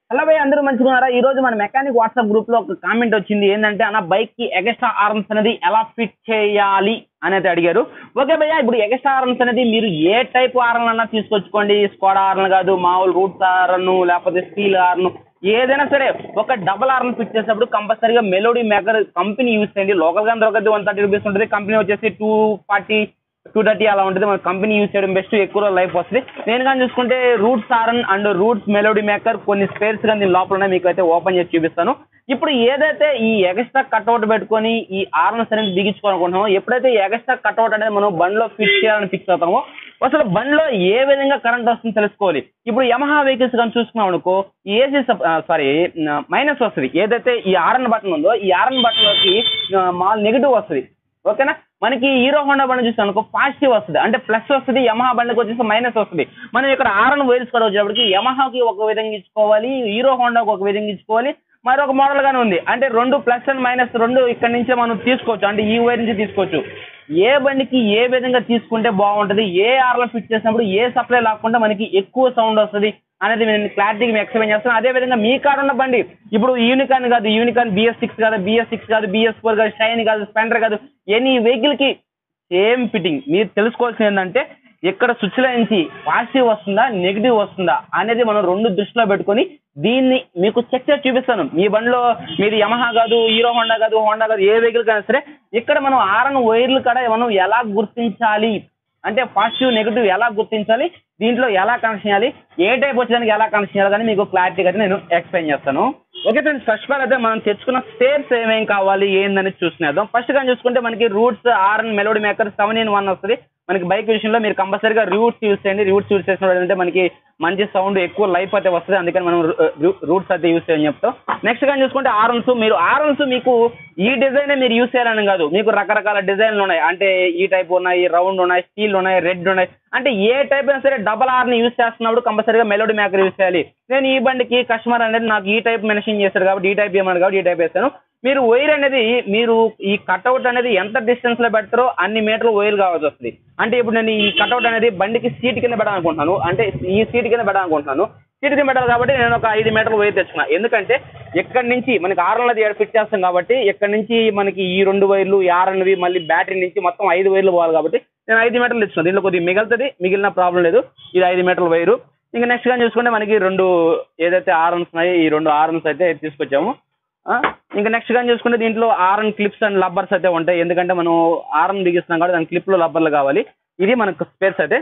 hello భయ్ అందరూ మంచిగున్నారా ఈ రోజు మన మెకానిక్ వాట్సాప్ గ్రూప్ లో ఒక కామెంట్ వచ్చింది ఏంటంటే అన్న బైక్ కి ఎగస్ట్రా ఆర్మ్స్ అనేది ఎలా ఫిట్ చేయాలి అనేది అడిగారు ఓకే భయ్య ఇప్పుడు ఎగస్ట్రా ఆర్మ్స్ అనేది మీరు ఏ టైప్ ఆర్న్ అన్నా తీసుకొచ్చుకోండి స్కోడా ఆర్న్ కాదు మామూలు రూట్స్ ఆర్న్ లేకపోతే స్టీల్ ఆర్న్ ఏదైనా సరే ఒక డబల్ ఆర్న్ ఫిట్ చేసేటప్పుడు కంపల్సరీగా మెలోడీ మేకర్ కంపెనీ యూస్ చేయండి లోకల్ గా దొరకదు వన్ థర్టీ రూపీస్ ఉంటుంది కంపెనీ వచ్చేసి టూ ఫార్టీ టూ థర్టీ అలా ఉంటుంది మన కంపెనీ యూజ్ చేయడం బెస్ట్ ఎక్కువ లైఫ్ వస్తుంది నేను కానీ చూసుకుంటే roots horn and roots melody maker కొన్ని స్పేర్స్ కానీ దీని లోపల ఉన్నాయి మీకు అయితే ఓపెన్ చేసి చూపిస్తాను ఇప్పుడు ఏదైతే ఈ ఎగస్ట్రా కట్అవుట్ పెట్టుకొని ఈ ఆర్ఎన్స్ అనేది బిగించుకోవాలనుకుంటున్నామో ఎప్పుడైతే ఈ ఎగస్ట్రా కట్అవుట్ అనేది మనం బండిలో ఫిట్ చేయాలని ఫిక్స్ అవుతామో అసలు బండిలో ఏ విధంగా కరెంట్ వస్తుందో తెలుసుకోవాలి ఇప్పుడు యమహా వెహికల్స్ కానీ చూసుకున్నాం అనుకో ఏసీ సారీ మైనస్ వస్తుంది ఏదైతే ఈ ఆర్ఎన్ బటన్ ఉందో ఈ ఆర్ఎన్ బటన్లోకి మాల్ నెగిటివ్ వస్తుంది ఓకేనా మనకి హీరో హోండా బండి చూస్తాం అనుకో పాజిటివ్ వస్తుంది అంటే ప్లస్ వస్తుంది యమహా బండికి వచ్చేసి మైనస్ వస్తుంది మనం ఇక్కడ ఆర్ఎన్ వైర్స్ కూడా వచ్చేటప్పటికి యమహాకి ఒక విధంగా ఇచ్చుకోవాలి హీరో హోండాకి ఒక విధంగా ఇచ్చుకోవాలి మరొక మోడల్ గానే ఉంది అంటే రెండు ప్లస్ అండ్ మైనస్ రెండు ఇక్కడ నుంచి మనం తీసుకోవచ్చు అంటే ఈ వైర్ నుంచి తీసుకోవచ్చు ఏ బండికి ఏ విధంగా తీసుకుంటే బాగుంటుంది ఏ ఆర్లో ఫిట్ చేసినప్పుడు ఏ సప్లై లాక్కుండా మనకి ఎక్కువ సౌండ్ వస్తుంది అనేది నేను క్లారిటీగా ఎక్స్ప్లెయిన్ చేస్తాను అదే విధంగా మీ కార్ ఉన్న బండి ఇప్పుడు యూనికాన్ కాదు యూనికాన్ బిఎస్ సిక్స్ కాదు బిఎస్ సిక్స్ కాదు బిఎస్ ఫోర్ కాదు షైన్ కాదు స్పెండర్ కాదు ఎనీ వెహికల్ కి సేమ్ ఫిట్టింగ్ మీరు తెలుసుకోవాల్సింది ఏంటంటే ఎక్కడ స్విచ్ నుంచి పాజిటివ్ వస్తుందా నెగిటివ్ వస్తుందా అనేది మనం రెండు దృష్టిలో పెట్టుకొని దీన్ని మీకు చెక్ చేసి చూపిస్తాను మీ బండిలో మీది యమహా కాదు హీరో హోండా కాదు హోండా కాదు ఏ వెహికల్ కైనా సరే ఇక్కడ మనం ఆరన్ వైర్లు కూడా మనం ఎలా గుర్తించాలి అంటే పాజిటివ్ నెగిటివ్ ఎలా గుర్తించాలి దీంట్లో ఎలా కనెక్షన్ చేయాలి ఏ టైప్ వచ్చేదానికి ఎలా కనెక్షన్ చేయాలి కానీ మీకు క్లారిటీగా అయితే నేను ఎక్స్ప్లెయిన్ చేస్తాను okay friends first of all అయితే మనం తెచ్చుకున్న స్టేర్స్ ఏమేం కావాలి ఏందని చూసుకునేద్దాం ఫస్ట్ గా చూసుకుంటే మనకి roots horn and melody maker seven in one వస్తుంది మనకి బైక్ విషయంలో మీరు కంపల్సరీగా రూట్స్ యూస్ చేయండి రూట్స్ యూస్ చేసినప్పుడు ఏంటంటే మనకి మంచి సౌండ్ ఎక్కువ లైఫ్ అయితే వస్తుంది అందుకని మనం రూట్స్ అయితే యూస్ చేయని చెప్తాం నెక్స్ట్ గా చూసుకుంటే ఆరన్స్ మీరు ఆరన్స్ మీకు ఈ డిజైన్ మీరు యూస్ చేయాలని కాదు మీకు రకరకాల డిజైన్లు ఉన్నాయి అంటే ఈ టైప్ ఉన్నాయి రౌండ్ ఉన్నాయి స్టీల్ ఉన్నాయి రెడ్ ఉన్నాయి అంటే ఏ టైప్ అయినా సరే డబల్ ఆర్ ని యూస్ చేస్తున్నప్పుడు కంపల్సరీగా మెలోడీ మేకర్ యూస్ చేయాలి నేను ఈ బండికి కస్టమర్ అనేది నాకు ఈ టైప్ మెన్షన్ చేశాడు కాబట్టి ఈ టైప్ ఏమన్నాడు కాబట్టి ఈ టైప్ వేస్తాను మీరు వైర్ అనేది మీరు ఈ కట్అవుట్ అనేది ఎంత డిస్టెన్స్ లో పెడతారో అన్ని మీటర్లు వైర్ కావాల్సి వస్తుంది అంటే ఇప్పుడు నేను ఈ కట్అవుట్ అనేది బండికి సీట్ కింద పెట్టాలనుకుంటున్నాను అంటే ఈ సీట్ కింద పెట్టాలనుకుంటున్నాను సీట్ కింద పెట్టాలి కాబట్టి నేను ఒక ఐదు మీటర్లు వైర్ తెచ్చుకున్నా ఎందుకంటే ఎక్కడి నుంచి మనకి ఆర్ఎన్లది ఫిట్ చేస్తాం కాబట్టి ఎక్కడి నుంచి మనకి ఈ రెండు వైర్లు ఈ ఆర్ఎన్వి మళ్ళీ బ్యాటరీ నుంచి మొత్తం ఐదు వైర్లు పోవాలి కాబట్టి నేను ఐదు మీటర్లు తెచ్చుకున్నాను దీంట్లో కొద్దిగా మిగులుతుంది మిగిలిన ప్రాబ్లం లేదు ఇది ఐదు మీటర్ల వైరు ఇంకా నెక్స్ట్ గా చూసుకుంటే మనకి రెండు ఏదైతే ఆర్ఎన్స్ ఉన్నాయో ఈ రెండు ఆర్ఎన్స్ అయితే తీసుకొచ్చాము ఆ, ఇంకా నెక్స్ట్ గా చూసుకుంటే దీంట్లో ఆర్ఎన్ క్లిప్స్ అండ్ లబ్బర్స్ అయితే ఉంటాయి ఎందుకంటే మనం ఆర్ఎన్ బిగిస్తున్నాం కాబట్టి దాని క్లిప్ లో లబ్బర్లు కావాలి ఇది మనకు స్పేర్స్ అయితే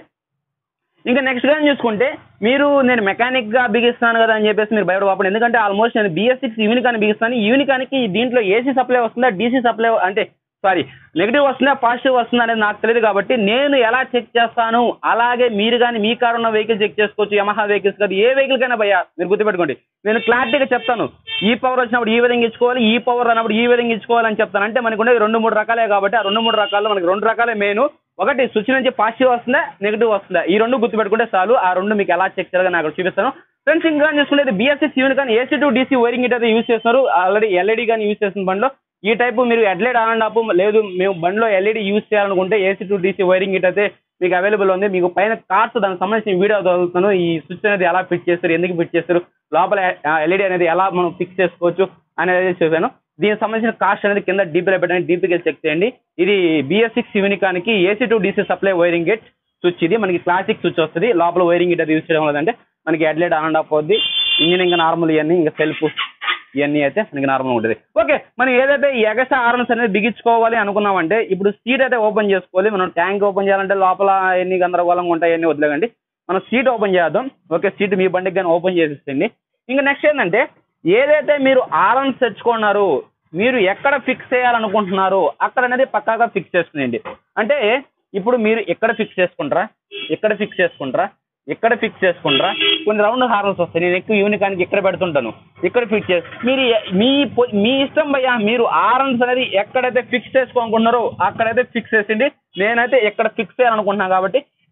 ఇంకా నెక్స్ట్ గా చూసుకుంటే మీరు నేను మెకానిక్ గా బిగిస్తాను కదా అని చెప్పేసి మీరు భయపడకపోండి ఎందుకంటే ఆల్మోస్ట్ నేను బిఎస్ సిక్స్ యూనికాన్ బిగిస్తాను యూనికాన్కి దీంట్లో ఏసీ సప్లై వస్తుందా డీసీ సప్లై అంటే సారీ నెగిటివ్ వస్తుందా పాజిటివ్ వస్తుందా అనేది నాకు తెలియదు కాబట్టి నేను ఎలా చెక్ చేస్తాను అలాగే మీరు కానీ మీ కారు ఉన్న వెహికల్ చెక్ చేసుకోవచ్చు యమహా వెహికల్స్ కాదు ఏ వెహికల్ కైనా భయ్యా మీరు గుర్తుపెట్టుకోండి నేను క్లారిటీగా చెప్తాను ఈ పవర్ వచ్చినప్పుడు ఈ విధంగా ఇచ్చుకోవాలి ఈ పవర్ అన్నప్పుడు ఈ విధంగా ఇచ్చుకోవాలని చెప్తాను అంటే మనకు ఉండేది రెండు మూడు రకాలే కాబట్టి ఆ రెండు మూడు రకాల్లో మనకి రెండు రకాలే మెయిన్ ఒకటి స్విచ్ నుంచి పాజిటివ్ వస్తుందా నెగిటివ్ వస్తుందా ఈ రెండు గుర్తుపెట్టుకుంటే చాలు ఆ రెండు మీకు ఎలా చెక్ చేయాలో నాకు చూపిస్తాను ఫ్రెండ్స్ ఇంకా చూసుకుంటే బిఎస్ఎస్ యూనిట్ కానీ ఏసీ టు డీసీ వైరింగ్ అయితే యూస్ చేస్తున్నారు ఆల్రెడీ ఎల్ఈడి కానీ యూస్ చేస్తున్న బండిలో ఈ టైపు మీరు ఎడ్లైట్ ఆన్ అండ్ ఆఫ్ లేదు మేము బండిలో ఎల్ఈడి యూస్ చేయాలనుకుంటే AC to DC wiring it అయితే మీకు అవైలబుల్ ఉంది మీకు పైన కార్డ్స్ దానికి సంబంధించిన వీడియో చదువుతాను ఈ స్విచ్ అనేది ఎలా ఫిట్ చేస్తారు ఎందుకు ఫిట్ చేస్తారు లోపల ఎల్ఈడి అనేది ఎలా మనం ఫిక్స్ చేసుకోవచ్చు అనేది చూసాను దీనికి సంబంధించిన కాస్ట్ అనేది కింద డీపీలో పెట్టండి డీపీకి చెక్ చేయండి ఇది బిఎస్ సిక్స్ యూనికానికి AC to DC supply wiring gate switch ఇది మనకి క్లాసిక్ స్విచ్ వస్తుంది లోపల వైరింగ్ గిట్ అది యూస్ చేయడం వల్ల అంటే మనకి హెడ్లైట్ ఆన్ అండ్ ఆఫ్ అవుద్ది ఇంజిన్ ఇంకా నార్మల్ ఇవన్నీ ఇంకా సెల్ఫ్ ఇవన్నీ అయితే మనకి నార్మల్ ఉంటుంది ఓకే మనం ఏదైతే ఈ ఎగస్ట్రా ఆర్ఎన్స్ అనేది బిగించుకోవాలి అనుకున్నామంటే ఇప్పుడు సీట్ అయితే ఓపెన్ చేసుకోవాలి మనం ట్యాంక్ ఓపెన్ చేయాలంటే లోపల ఎన్ని గందరగోళంగా ఉంటాయి అన్ని వదిలేకండి మనం సీట్ ఓపెన్ చేద్దాం ఓకే సీట్ మీ బండికి కానీ ఓపెన్ చేసేసింది ఇంకా నెక్స్ట్ ఏంటంటే ఏదైతే మీరు ఆర్ఎన్స్ తెచ్చుకున్నారు మీరు ఎక్కడ ఫిక్స్ చేయాలనుకుంటున్నారో అక్కడ అనేది పక్కాగా ఫిక్స్ చేసుకునేయండి అంటే ఇప్పుడు మీరు ఎక్కడ ఫిక్స్ చేసుకుంటారా ఎక్కడ ఫిక్స్ చేసుకుంటారా ఎక్కడ ఫిక్స్ చేసుకుంటారా కొన్ని రౌండ్ హార్న్స్ వస్తాయి నేను ఎక్కువ యూనికానికి ఇక్కడ పెడుతుంటాను ఇక్కడ ఫిక్స్ చేసి మీరు ఎ- మీ పొ- మీ ఇష్టం భయ్యా మీరు ఆర్ఎన్స్ అనేది ఎక్కడైతే ఫిక్స్ చేసుకోనుకుంటున్నారో అక్కడైతే ఫిక్స్ చేసింది నేనైతే ఎక్కడ ఫిక్స్ చేయాలనుకుంటున్నాను కాబట్టి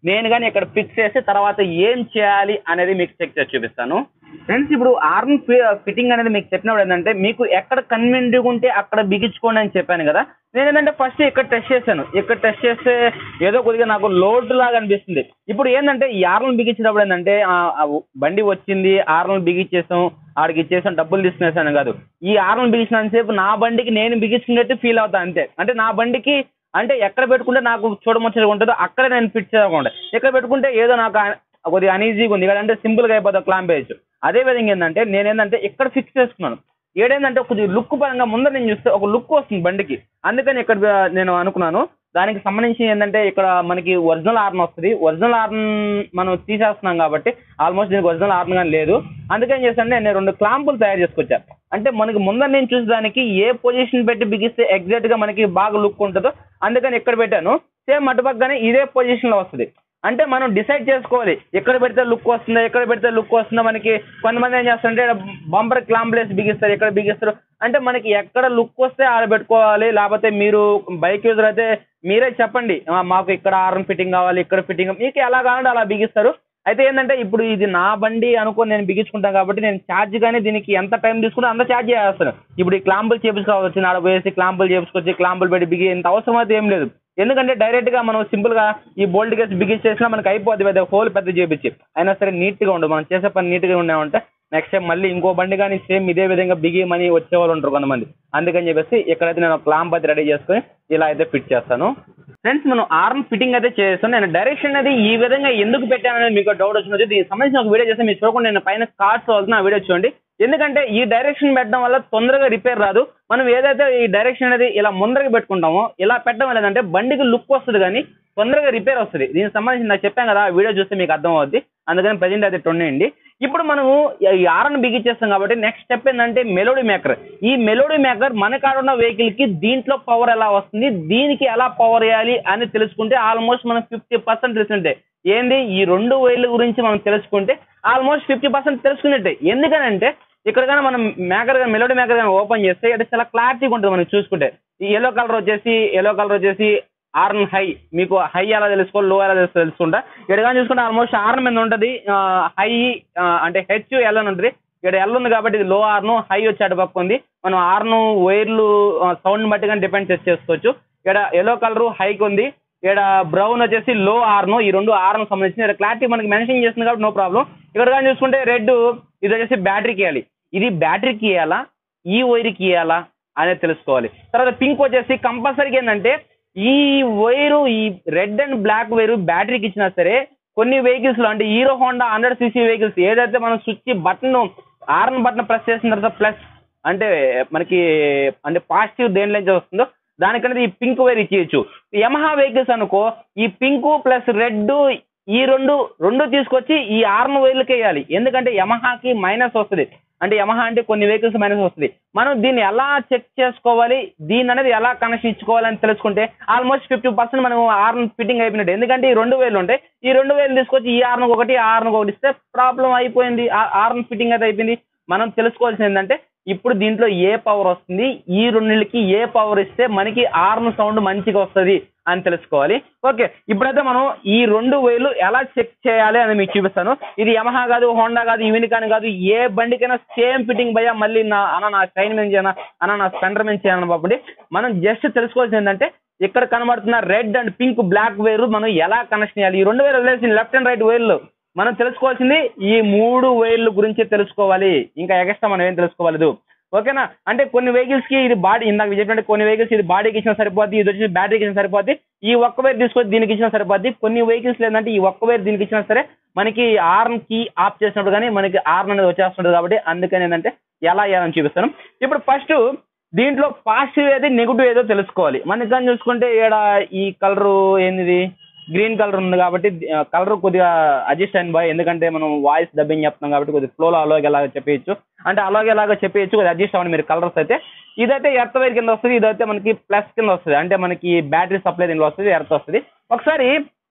నేను కానీ ఇక్కడ ఫిక్స్ చేసి తర్వాత ఏం చేయాలి అనేది మీకు చెక్ చేసి చూపిస్తాను ఫ్రెండ్స్ ఇప్పుడు ఆర్మ్ ఫిట్టింగ్ అనేది మీకు చెప్పినప్పుడు ఏంటంటే మీకు ఎక్కడ కన్వీనియంట్గా ఉంటే అక్కడ బిగించుకోండి అని చెప్పాను కదా నేను ఏంటంటే ఫస్ట్ ఇక్కడ టెస్ట్ చేశాను ఇక్కడ టెస్ట్ చేస్తే ఏదో కొద్దిగా నాకు లోడ్ లాగా అనిపిస్తుంది ఇప్పుడు ఏంటంటే ఈ ఆర్లను బిగించినప్పుడు ఏంటంటే ఆ, ఆ బండి వచ్చింది ఆర్లను బిగించేసాం ఆడికి ఇచ్చేసాం డబ్బులు తీసుకునేసాను కాదు ఈ ఆర్లను బిగించినంతసేపు నా బండికి నేను బిగించుకున్నట్టు ఫీల్ అవుతాను అంతే అంటే నా బండికి అంటే ఎక్కడ పెట్టుకుంటే నాకు చూడముచ్చగా ఉంటుందో అక్కడే నేను ఫిట్ చేయకుండా ఎక్కడ పెట్టుకుంటే ఏదో నాకు ఆ- కొద్దిగా అనీజీగా ఉంది అంటే సింపుల్ గా అయిపోతుంది క్లాంప్ వేయచ్చు అదే విధంగా ఏంటంటే నేను ఏంటంటే ఇక్కడ ఫిక్స్ చేసుకున్నాను ఏడేందంటే కొద్దిగా లుక్ పరంగా ముందర నేను చూస్తే ఒక లుక్ వస్తుంది బండికి అందుకని ఇక్కడ ఆ, నేను అనుకున్నాను దానికి సంబంధించి ఏంటంటే ఇక్కడ మనకి ఒరిజినల్ ఆర్న్ వస్తుంది ఒరిజినల్ ఆర్న్ మనం తీసేస్తున్నాం కాబట్టి ఆల్మోస్ట్ దీనికి ఒరిజినల్ ఆర్న్ కానీ లేదు అందుకని చేస్తాను నేను రెండు క్లాంపులు తయారు చేసుకొచ్చా అంటే మనకి ముందర నేను చూసేదానికి ఏ పొజిషన్ పెట్టి బిగిస్తే ఎగ్జాక్ట్ గా మనకి బాగా లుక్ ఉంటుందో అందుకని ఇక్కడ పెట్టాను సేమ్ అటుపక్కనే ఇదే పొజిషన్ లో వస్తుంది అంటే మనం డిసైడ్ చేసుకోవాలి ఎక్కడ పెడితే లుక్ వస్తుందా ఎక్కడ పెడితే లుక్ వస్తుందా మనకి కొంతమంది ఏం చేస్తారంటే బంపర్ క్లాంప్లేస్ బిగిస్తారు ఎక్కడ బిగిస్తారు అంటే మనకి ఎక్కడ లుక్ వస్తే ఆడ పెట్టుకోవాలి లేకపోతే మీరు బైక్ యూజర్ అయితే మీరే చెప్పండి "ఆ, మాకు ఇక్కడ ఆర్ఎన్ ఫిట్టింగ్ కావాలి ఇక్కడ ఫిట్టింగ్ మీకు ఎలా కావాలంటే అలా బిగిస్తారు అయితే ఏంటంటే ఇప్పుడు ఇది నా బండి అనుకొని నేను బిగించుకుంటాను కాబట్టి నేను ఛార్జ్ కానీ దీనికి ఎంత టైం తీసుకుంటే అంత ఛార్జ్ చేస్తాను ఇప్పుడు ఈ క్లాంపులు చేపించుకోవచ్చు నాడ పోయేసి క్లాంపులు చేపించుకొచ్చి క్లాంపులు పెట్టి బిగి ఇంత అవసరం అయితే ఏం లేదు ఎందుకంటే డైరెక్ట్ గా మనం సింపుల్ గా ఈ బోల్ట్ కేసు బిగించేసినా మనకి అయిపోద్ది పెద్ద హోల్ పెద్ద చేపించి అయినా సరే నీట్ గా ఉండదు మనం చేసే పని నీట్ గా ఉన్నామంటే నెక్స్ట్ టైం మళ్ళీ ఇంకో బండి కానీ సేమ్ ఇదే విధంగా బిగి మనీ వచ్చే వాళ్ళు ఉంటారు కొంతమంది అందుకని చెప్పేసి ఇక్కడైతే నేను క్లాంప్ అయితే రెడీ చేసుకొని ఇలా అయితే ఫిట్ చేస్తాను ఫ్రెండ్స్ మనం ఆర్మ్ ఫిట్టింగ్ అయితే చేస్తాను నేను డైరెక్షన్ అనేది ఈ విధంగా ఎందుకు పెట్టాననేది మీకు డౌట్ వచ్చినది దీనికి సంబంధించిన ఒక వీడియో చేస్తే మీరు చూడకుండా నేను పైన కార్డ్స్ అవుతుంది ఆ వీడియో చూడండి ఎందుకంటే ఈ డైరెక్షన్ పెట్టడం వల్ల తొందరగా రిపేర్ రాదు మనం ఏదైతే ఈ డైరెక్షన్ అనేది ఇలా ముందరగా పెట్టుకుంటామో ఇలా పెట్టడం వల్ల ఏంటంటే బండికి లుక్ వస్తుంది కానీ తొందరగా రిపేర్ వస్తుంది దీనికి సంబంధించి నాకు చెప్పాను కదా ఆ వీడియో చూస్తే మీకు అర్థం అవుద్ది అందుకని ప్రజెంట్ అయితే ఉండేయండి ఇప్పుడు మనము ఈ ఆర్ఎన్ బిగించేస్తాం కాబట్టి నెక్స్ట్ స్టెప్ ఏంటంటే మెలోడీ మేకర్ ఈ మెలోడీ మేకర్ మన కాడ ఉన్న వెహికల్ కి దీంట్లో పవర్ ఎలా వస్తుంది దీనికి ఎలా పవర్ వేయాలి అని తెలుసుకుంటే ఆల్మోస్ట్ మనం ఫిఫ్టీ పర్సెంట్ తెలుసుంటే ఏంది ఈ రెండు వేల గురించి మనం తెలుసుకుంటే ఆల్మోస్ట్ ఫిఫ్టీ పర్సెంట్ తెలుసుకున్నట్టే ఎందుకనంటే ఇక్కడ కానీ మనం మేకర్ కానీ మెలోడీ మేకర్ కానీ ఓపెన్ చేస్తే అంటే చాలా క్లారిటీగా ఉంటుంది మనం చూసుకుంటే ఈ ఎల్లో కలర్ వచ్చేసి ఎల్లో కలర్ వచ్చేసి ఆర్న్ హై మీకు హై ఎలా తెలుసుకోవాలి లో ఎలా తెలుసు తెలుసుకుంటా ఇక్కడ కానీ చూసుకుంటే ఆల్మోస్ట్ ఆర్న్ మీద ఉంటుంది హై అంటే హెచ్ ఎల్ అని ఉంటుంది ఇక్కడ ఎల్ ఉంది కాబట్టి ఇది లో ఆర్ను హై వచ్చి అటు పక్క ఉంది మనం ఆర్ను వైర్లు సౌండ్ బట్టి కానీ డిపెండ్ చేసి చేసుకోవచ్చు ఇక్కడ ఎల్లో కలర్ హైకి ఉంది ఇక్కడ బ్రౌన్ వచ్చేసి లో ఆర్ను ఈ రెండు ఆర్ను సంబంధించి ఇక్కడ క్లారిటీ మనకి మెన్షన్ చేస్తుంది కాబట్టి నో ప్రాబ్లం ఇక్కడ కానీ చూసుకుంటే రెడ్ ఇది వచ్చేసి బ్యాటరీకి ఇవ్వాలి ఇది బ్యాటరీకి ఇవ్వాలా ఈ వైర్కి ఇవ్వాలా అనేది తెలుసుకోవాలి తర్వాత పింక్ వచ్చేసి కంపల్సరీగా ఏంటంటే ఈ వైరు ఈ రెడ్ అండ్ బ్లాక్ వైరు బ్యాటరీకి ఇచ్చినా సరే కొన్ని వెహికల్స్ లో అంటే Hero Honda hundred CC vehicles ఏదైతే మనం switch button horn button press చేసిన తర్వాత ప్లస్ అంటే మనకి అంటే పాజిటివ్ దేని నుంచి వస్తుందో దానికనేది ఈ పింక్ వైర్ ఇచ్చేయచ్చు యమహా వెహికల్స్ అనుకో ఈ పింక్ ప్లస్ రెడ్ ఈ రెండు రెండు తీసుకొచ్చి ఈ ఆర్న్ వైర్లకి వేయాలి ఎందుకంటే యమహాకి మైనస్ వస్తుంది అంటే యమహా అంటే కొన్ని వెహికల్స్ మైనస్ వస్తుంది మనం దీన్ని ఎలా చెక్ చేసుకోవాలి దీని అనేది ఎలా కనెక్షన్ ఇచ్చుకోవాలని తెలుసుకుంటే ఆల్మోస్ట్ ఫిఫ్టీ పర్సెంట్ మనం ఆర్న్ ఫిట్టింగ్ అయిపోయినట్టు ఎందుకంటే ఈ రెండు వేలు ఉంటాయి ఈ రెండు వేలు తీసుకొచ్చి ఈ ఆర్న్ ఒకటి ఆ ఆర్న్ ఒకటి ఇస్తే ప్రాబ్లం అయిపోయింది ఆర్న్ ఫిట్టింగ్ అయితే అయిపోయింది మనం తెలుసుకోవాల్సింది ఏంటంటే ఇప్పుడు దీంట్లో ఏ పవర్ వస్తుంది ఈ రెండింటికి ఏ పవర్ ఇస్తే మనకి ఆర్న్ సౌండ్ మంచిగా వస్తుంది అని తెలుసుకోవాలి ఓకే ఇప్పుడైతే మనం ఈ రెండు వేలు ఎలా చెక్ చేయాలి అని మీకు చూపిస్తాను ఇది యమహా కాదు హోండా కాదు యూనికాన్ కాదు ఏ బండికైనా సేమ్ ఫిట్టింగ్ భయ్యా మళ్ళీ నా అన్న నా షైన్ మీద చేయనా అన్న నా స్పెండర్ మీద చేయను బాబు మనం జస్ట్ తెలుసుకోవాల్సింది ఏంటంటే ఇక్కడ కనబడుతున్న రెడ్ అండ్ పింక్ బ్లాక్ వేరు మనం ఎలా కనెక్షన్ చేయాలి ఈ రెండు వేలు వదిలేసి లెఫ్ట్ అండ్ రైట్ వేర్లు మనం తెలుసుకోవాల్సింది ఈ మూడు వేర్లు గురించి తెలుసుకోవాలి ఇంకా ఎక్స్ట్రా మనం ఏం తెలుసుకోవాలి ఓకేనా అంటే కొన్ని వెహికల్స్ కి ఇది బాడీ ఇందాక చెప్పినట్టు కొన్ని వెహికల్స్ ఇది బాడీకి ఇచ్చిన సరిపోద్ది ఇది వచ్చి బ్యాటరీకి ఇచ్చిన సరిపోద్ది ఈ ఒక్క వైర్ తీసుకొచ్చి దీనికి ఇచ్చిన సరిపోద్ది కొన్ని వెహికల్స్ ఏంటంటే ఈ ఒక్క వైర్ దీనికి ఇచ్చినా సరే మనకి ఆర్న్ కి ఆఫ్ చేసినప్పుడు కానీ మనకి ఆర్న్ అనేది వచ్చేస్తుంటుంది కాబట్టి అందుకని ఏంటంటే ఎలా చేయాలని చూపిస్తాను ఇప్పుడు ఫస్ట్ దీంట్లో పాజిటివ్ ఏది నెగిటివ్ ఏదో తెలుసుకోవాలి మనకి కానీ చూసుకుంటే ఇక్కడ ఈ కలర్ ఏంది గ్రీన్ కలర్ ఉంది కాబట్టి కలర్ కొద్దిగా అడ్జస్ట్ అయింది బాయ్ ఎందుకంటే మనం వాయిస్ డబ్బింగ్ చెప్తున్నాం కాబట్టి కొద్దిగా ఫ్లోలో అలాగే ఎలాగ చెప్పేయచ్చు అంటే అలాగే ఎలాగ చెప్పేయచ్చు కొద్దిగా అడ్జస్ట్ అవ్వండి మీరు కలర్స్ అయితే ఇదైతే ఎర్త్ వైర్ కింద వస్తుంది ఇదైతే మనకి ప్లస్ కింద వస్తుంది అంటే మనకి బ్యాటరీ సప్లై దీనిలో వస్తుంది ఎర్త్ వస్తుంది ఒకసారి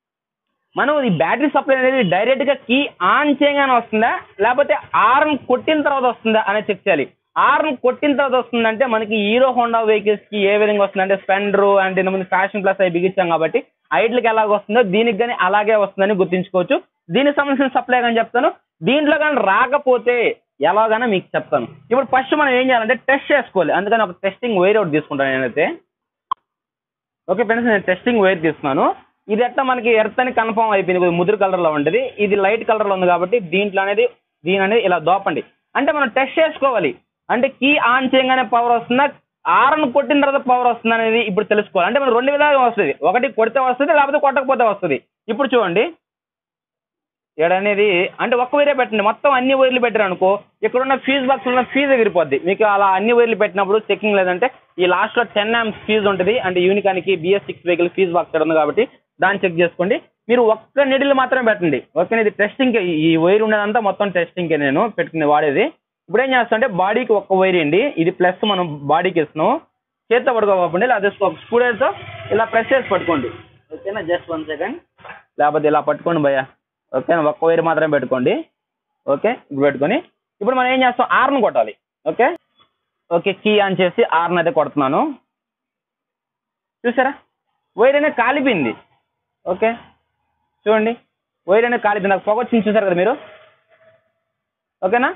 మనం ఈ బ్యాటరీ సప్లై అనేది డైరెక్ట్ గా కీ ఆన్ చేయగానే వస్తుందా లేకపోతే ఆర్న్ కొట్టిన తర్వాత వస్తుందా అనేది చెక్ చేయాలి ఆర్న్ కొట్టిన తర్వాత వస్తుందంటే మనకి హీరో హోండా వెహికల్స్ కి ఏ విధంగా వస్తుంది అంటే స్పెండర్ అండ్ ఇంతకుముందు ఫ్యాషన్ ప్లస్ అవి బిగించాం కాబట్టి ఐడ్లకి ఎలాగ వస్తుందో దీనికి కానీ అలాగే వస్తుందని గుర్తుంచుకోవచ్చు దీనికి సంబంధించిన సప్లై కానీ చెప్తాను దీంట్లో కానీ రాకపోతే ఎలాగైనా మీకు చెప్తాను ఇప్పుడు ఫస్ట్ మనం ఏం చేయాలంటే టెస్ట్ చేసుకోవాలి అందుకని ఒక టెస్టింగ్ వైర్ ఒకటి తీసుకుంటాను నేనైతే ఓకే ఫ్రెండ్స్ నేను టెస్టింగ్ వైర్ తీసుకున్నాను ఇది ఎట్లా మనకి ఎర్త్ అని కన్ఫర్మ్ అయిపోయింది కొద్దిగా ముదురు కలర్ లో ఉంటుంది ఇది లైట్ కలర్ లో ఉంది కాబట్టి దీంట్లో అనేది దీని అనేది ఇలా దోపండి అంటే మనం టెస్ట్ చేసుకోవాలి అంటే కీ ఆన్ చేయగానే పవర్ వస్తుందా ఆరన్ కొట్టిన తర్వాత పవర్ వస్తుందా అనేది ఇప్పుడు తెలుసుకోవాలి అంటే మనం రెండు విధాలుగా వస్తుంది ఒకటి కొడితే వస్తుంది లేకపోతే కొట్టకపోతే వస్తుంది ఇప్పుడు చూడండి ఇక్కడ అనేది అంటే ఒక్క వైరే పెట్టండి మొత్తం అన్ని వైర్లు పెట్టారు అనుకో ఇక్కడ ఉన్న ఫీజు బాక్స్ ఉన్న ఫీజు ఎగిరిపోద్ది మీకు అలా అన్ని వైర్లు పెట్టినప్పుడు చెకింగ్ లేదంటే ఈ లాస్ట్ లో టెన్ యామ్స్ ఫీజు ఉంటుంది అంటే యూనికానికి BS six vehicle fuse box ఇక్కడ ఉంది కాబట్టి దాన్ని చెక్ చేసుకోండి మీరు ఒక్క నిడిల్ మాత్రమే పెట్టండి ఓకే ఇది టెస్టింగ్ ఈ వైర్ ఉండేదంతా మొత్తం టెస్టింగ్ నేను పెట్టుకుని వాడేది ఇప్పుడు ఏం చేస్తాం అంటే బాడీకి ఒక్క వైర్ అండి ఇది ప్లస్ మనం బాడీకి ఇస్తున్నాం చేత్తో పడుకోకండి లేదా ఒక స్కూడర్తో ఇలా ప్రెస్ చేసి పట్టుకోండి ఓకేనా జస్ట్ వన్ సెకండ్ లేకపోతే ఇలా పట్టుకోండి భయ్యా ఓకేనా ఒక్క వైర్ మాత్రమే పెట్టుకోండి ఓకే ఇప్పుడు పెట్టుకొని ఇప్పుడు మనం ఏం చేస్తాం ఆర్ను కొట్టాలి ఓకే ఓకే కీ ఆన్ చేసి ఆర్న్ అయితే కొడుతున్నాను చూసారా వైర్ అనేది కాలిపోయింది ఓకే చూడండి వైర్ అనేది కాలిపోయింది నాకు పొగ వచ్చింది చూసారు కదా మీరు ఓకేనా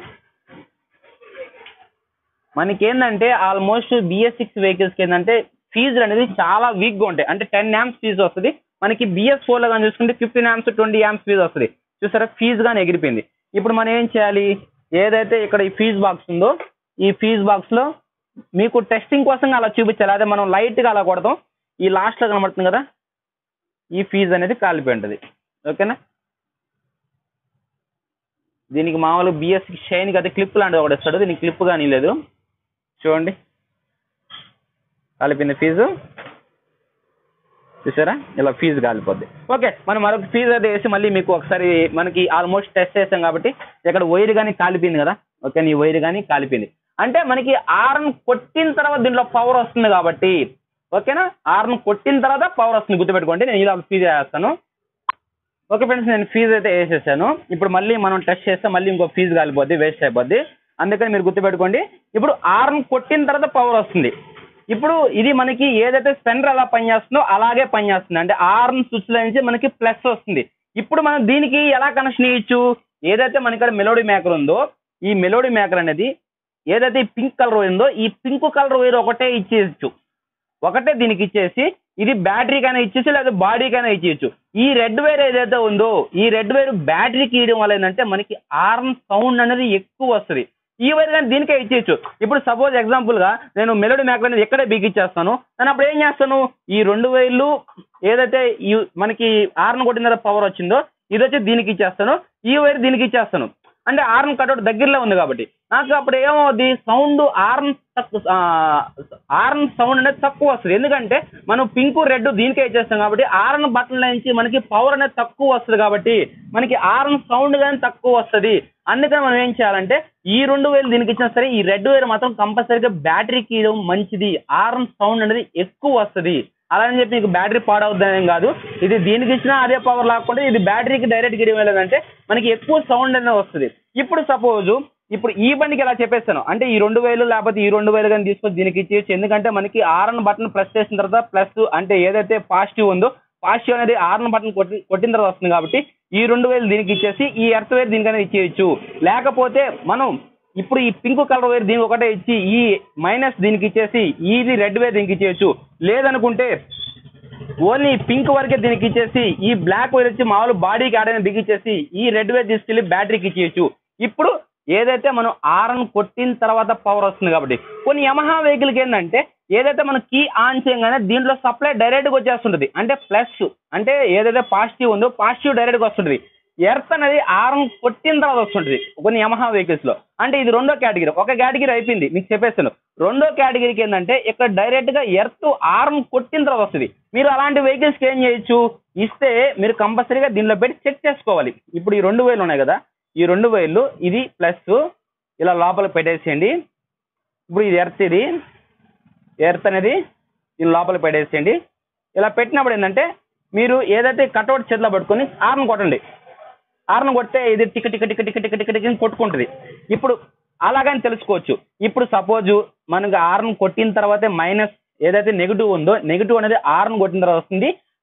మనకి ఏంటంటే ఆల్మోస్ట్ బిఎస్ సిక్స్ వెహికల్స్కి ఏంటంటే ఫీజులు అనేది చాలా వీక్గా ఉంటాయి అంటే టెన్ యామ్స్ ఫీజు వస్తుంది మనకి బిఎస్ ఫోర్లో కానీ చూసుకుంటే fifteen amps twenty amps fuse వస్తుంది చూసారా ఫీజు కానీ ఎగిరిపోయింది ఇప్పుడు మనం ఏం చేయాలి ఏదైతే ఇక్కడ ఈ ఫీజు బాక్స్ ఉందో ఈ ఫీజు బాక్స్లో మీకు టెస్టింగ్ కోసం అలా చూపించాలి అదే మనం లైట్గా అలా కొడతాం ఈ లాస్ట్లో కనబడుతుంది కదా ఈ ఫీజు అనేది కాలిపోయి ఉంటుంది ఓకేనా దీనికి మామూలుగా బిఎస్ షైన్కి అయితే క్లిప్ లాంటిది ఒకటి ఇస్తాడు దీనికి క్లిప్ కానీ లేదు చూడండి కాలిపోయింది ఫీజు చూసారా ఇలా ఫీజు కాలిపోద్ది ఓకే మనం మరొక ఫీజు అయితే వేసి మళ్ళీ మీకు ఒకసారి మనకి ఆల్మోస్ట్ టెస్ట్ చేసాం కాబట్టి ఇక్కడ వైర్ కానీ కాలిపోయింది కదా ఓకే నీ వైర్ కానీ కాలిపోయింది అంటే మనకి ఆర్న్ కొట్టిన తర్వాత దీంట్లో పవర్ వస్తుంది కాబట్టి ఓకేనా ఆర్న్ కొట్టిన తర్వాత పవర్ వస్తుంది గుర్తుపెట్టుకోండి నేను ఇలా ఫీజు వేస్తాను ఓకే ఫ్రెండ్స్ నేను ఫీజు అయితే వేసేసాను ఇప్పుడు మళ్ళీ మనం టెస్ట్ చేస్తే మళ్ళీ ఇంకో ఫీజు కాలిపోద్ది వేస్ట్ అయిపోద్ది అందుకని మీరు గుర్తుపెట్టుకోండి ఇప్పుడు ఆర్న్ కొట్టిన తర్వాత పవర్ వస్తుంది ఇప్పుడు ఇది మనకి ఏదైతే సెంటర్ ఎలా పనిచేస్తుందో అలాగే పనిచేస్తుంది అంటే ఆర్న్ స్విచ్ లో నుంచి మనకి ప్లస్ వస్తుంది ఇప్పుడు మనం దీనికి ఎలా కనెక్షన్ ఇవ్వచ్చు ఏదైతే మన ఇక్కడ మెలోడీ మేకర్ ఉందో ఈ మెలోడీ మేకర్ అనేది ఏదైతే ఈ పింక్ కలర్ ఉందో ఈ పింక్ కలర్ వైర్ ఒకటే ఇచ్చేయచ్చు ఒకటే దీనికి ఇచ్చేసి ఇది బ్యాటరీకైనా ఇచ్చేసి లేదా బాడీకైనా ఇచ్చేయచ్చు ఈ రెడ్ వైర్ ఏదైతే ఉందో ఈ రెడ్ వైర్ బ్యాటరీకి ఇవ్వడం వల్ల ఏంటంటే మనకి ఆర్న్ సౌండ్ అనేది ఎక్కువ వస్తుంది ఈ వైర్ కానీ దీనికే ఇచ్చేయచ్చు ఇప్పుడు సపోజ్ ఎగ్జాంపుల్ గా నేను మెలోడీ మేకర్ అనేది ఎక్కడే బిగించేస్తాను నేను అప్పుడు ఏం చేస్తాను ఈ రెండు వైర్లు ఏదైతే ఈ మనకి ఆర్న్ కొట్టిన తర్వాత పవర్ వచ్చిందో ఇది వచ్చి దీనికి ఇచ్చేస్తాను ఈ వైర్ దీనికి ఇచ్చేస్తాను అంటే ఆర్న్ కట్అవుట్ దగ్గరలో ఉంది కాబట్టి నాకు అప్పుడు ఏమవుద్ది సౌండ్ ఆర్న్ తక్కువ ఆర్న్ సౌండ్ అనేది తక్కువ వస్తుంది ఎందుకంటే మనం పింక్ రెడ్ దీనికే ఇచ్చేస్తాం కాబట్టి ఆర్న్ బటన్ నుంచి మనకి పవర్ అనేది తక్కువ వస్తుంది కాబట్టి మనకి ఆర్న్ సౌండ్ కానీ తక్కువ వస్తుంది అందుకని మనం ఏం చేయాలంటే ఈ రెండు వేలు దీనికి ఇచ్చినా సరే ఈ రెడ్ వేర్ మాత్రం కంపల్సరీగా బ్యాటరీకి ఇవ్వడం మంచిది ఆర్న్ సౌండ్ అనేది ఎక్కువ వస్తుంది అలా అని చెప్పి మీకు బ్యాటరీ పాడవుద్దని ఏం కాదు ఇది దీనికి ఇచ్చినా అదే పవర్ లాక్కుంటే ఇది బ్యాటరీకి డైరెక్ట్ గిరి వెళ్ళదంటే మనకి ఎక్కువ సౌండ్ అనేది వస్తుంది ఇప్పుడు సపోజ్ ఇప్పుడు ఈ బండికి ఎలా చెప్పేస్తాను అంటే ఈ రెండు వేలు లేకపోతే ఈ రెండు వేలు కానీ తీసుకొని దీనికి ఇచ్చేయచ్చు ఎందుకంటే మనకి ఆర్ఎన్ బటన్ ప్రెస్ చేసిన తర్వాత ప్లస్ అంటే ఏదైతే పాజిటివ్ ఉందో పాజిటివ్ అనేది ఆర్ఎన్ బటన్ కొట్టి కొట్టిన తర్వాత వస్తుంది కాబట్టి ఈ రెండు వేలు దీనికి ఇచ్చేసి ఈ ఎర్త్ వేర్ దీనికైనా ఇచ్చేయచ్చు లేకపోతే మనం ఇప్పుడు ఈ పింక్ కలర్ వేర్ దీనికి ఒకటే ఇచ్చి ఈ మైనస్ దీనికి ఇచ్చేసి ఇది రెడ్ వేర్ దీనికి ఇచ్చేయచ్చు లేదనుకుంటే ఓన్లీ పింక్ వరకే దీనికి ఇచ్చేసి ఈ బ్లాక్ వైర్ వచ్చి మామూలు బాడీకి ఆడైన బిగించేసి ఈ రెడ్ వేర్ తీసుకెళ్లి బ్యాటరీకి ఇచ్చేయచ్చు ఇప్పుడు ఏదైతే మనం ఆర్ఎన్ కొట్టిన తర్వాత పవర్ వస్తుంది కాబట్టి కొన్ని యమహా వెహికల్కి ఏంటంటే ఏదైతే మనం కీ ఆన్ చేయగానే దీంట్లో సప్లై డైరెక్ట్గా వచ్చేస్తుంటుంది అంటే ప్లస్ అంటే ఏదైతే పాజిటివ్ ఉందో పాజిటివ్ డైరెక్ట్గా వస్తుంటుంది ఎర్త్ అనేది ఆర్ఎన్ కొట్టిన తర్వాత వస్తుంటుంది కొన్ని యమహా వెహికల్స్ లో అంటే ఇది రెండో కేటగిరీ ఒక కేటగిరీ అయిపోయింది మీకు చెప్పేస్తాను రెండో కేటగిరీకి ఏంటంటే ఇక్కడ డైరెక్ట్ గా ఎర్త్ ఆర్మ్ కొట్టిన తర్వాత వస్తుంది మీరు అలాంటి వెహికల్స్ కి ఏం చేయొచ్చు ఇస్తే మీరు కంపల్సరీగా దీనిలో పెట్టి చెక్ చేసుకోవాలి ఇప్పుడు ఈ రెండు వేలు ఉన్నాయి కదా ఈ రెండు వేలు ఇది ప్లస్ ఇలా లోపల పెట్టేసేయండి ఇప్పుడు ఇది ఎర్త్ ఇది ఎర్త్ అనేది దీని లోపల పెట్టేసేయండి ఇలా పెట్టినప్పుడు ఏంటంటే మీరు ఏదైతే కట్అవుట్ చేతిలో పట్టుకొని ఆర్మ్ కొట్టండి ఆర్న్ కొడితే ఇది tick tick tick tick tick tick tick అని కొట్టుకుంటుంది ఇప్పుడు అలాగని తెలుసుకోవచ్చు ఇప్పుడు సపోజ్ మనకు ఆర్న్ కొట్టిన తర్వాతే మైనస్ ఏదైతే నెగిటివ్ ఉందో నెగిటివ్ అనేది ఆర్న్ కొట్టిన తర్వాత వస్తుంది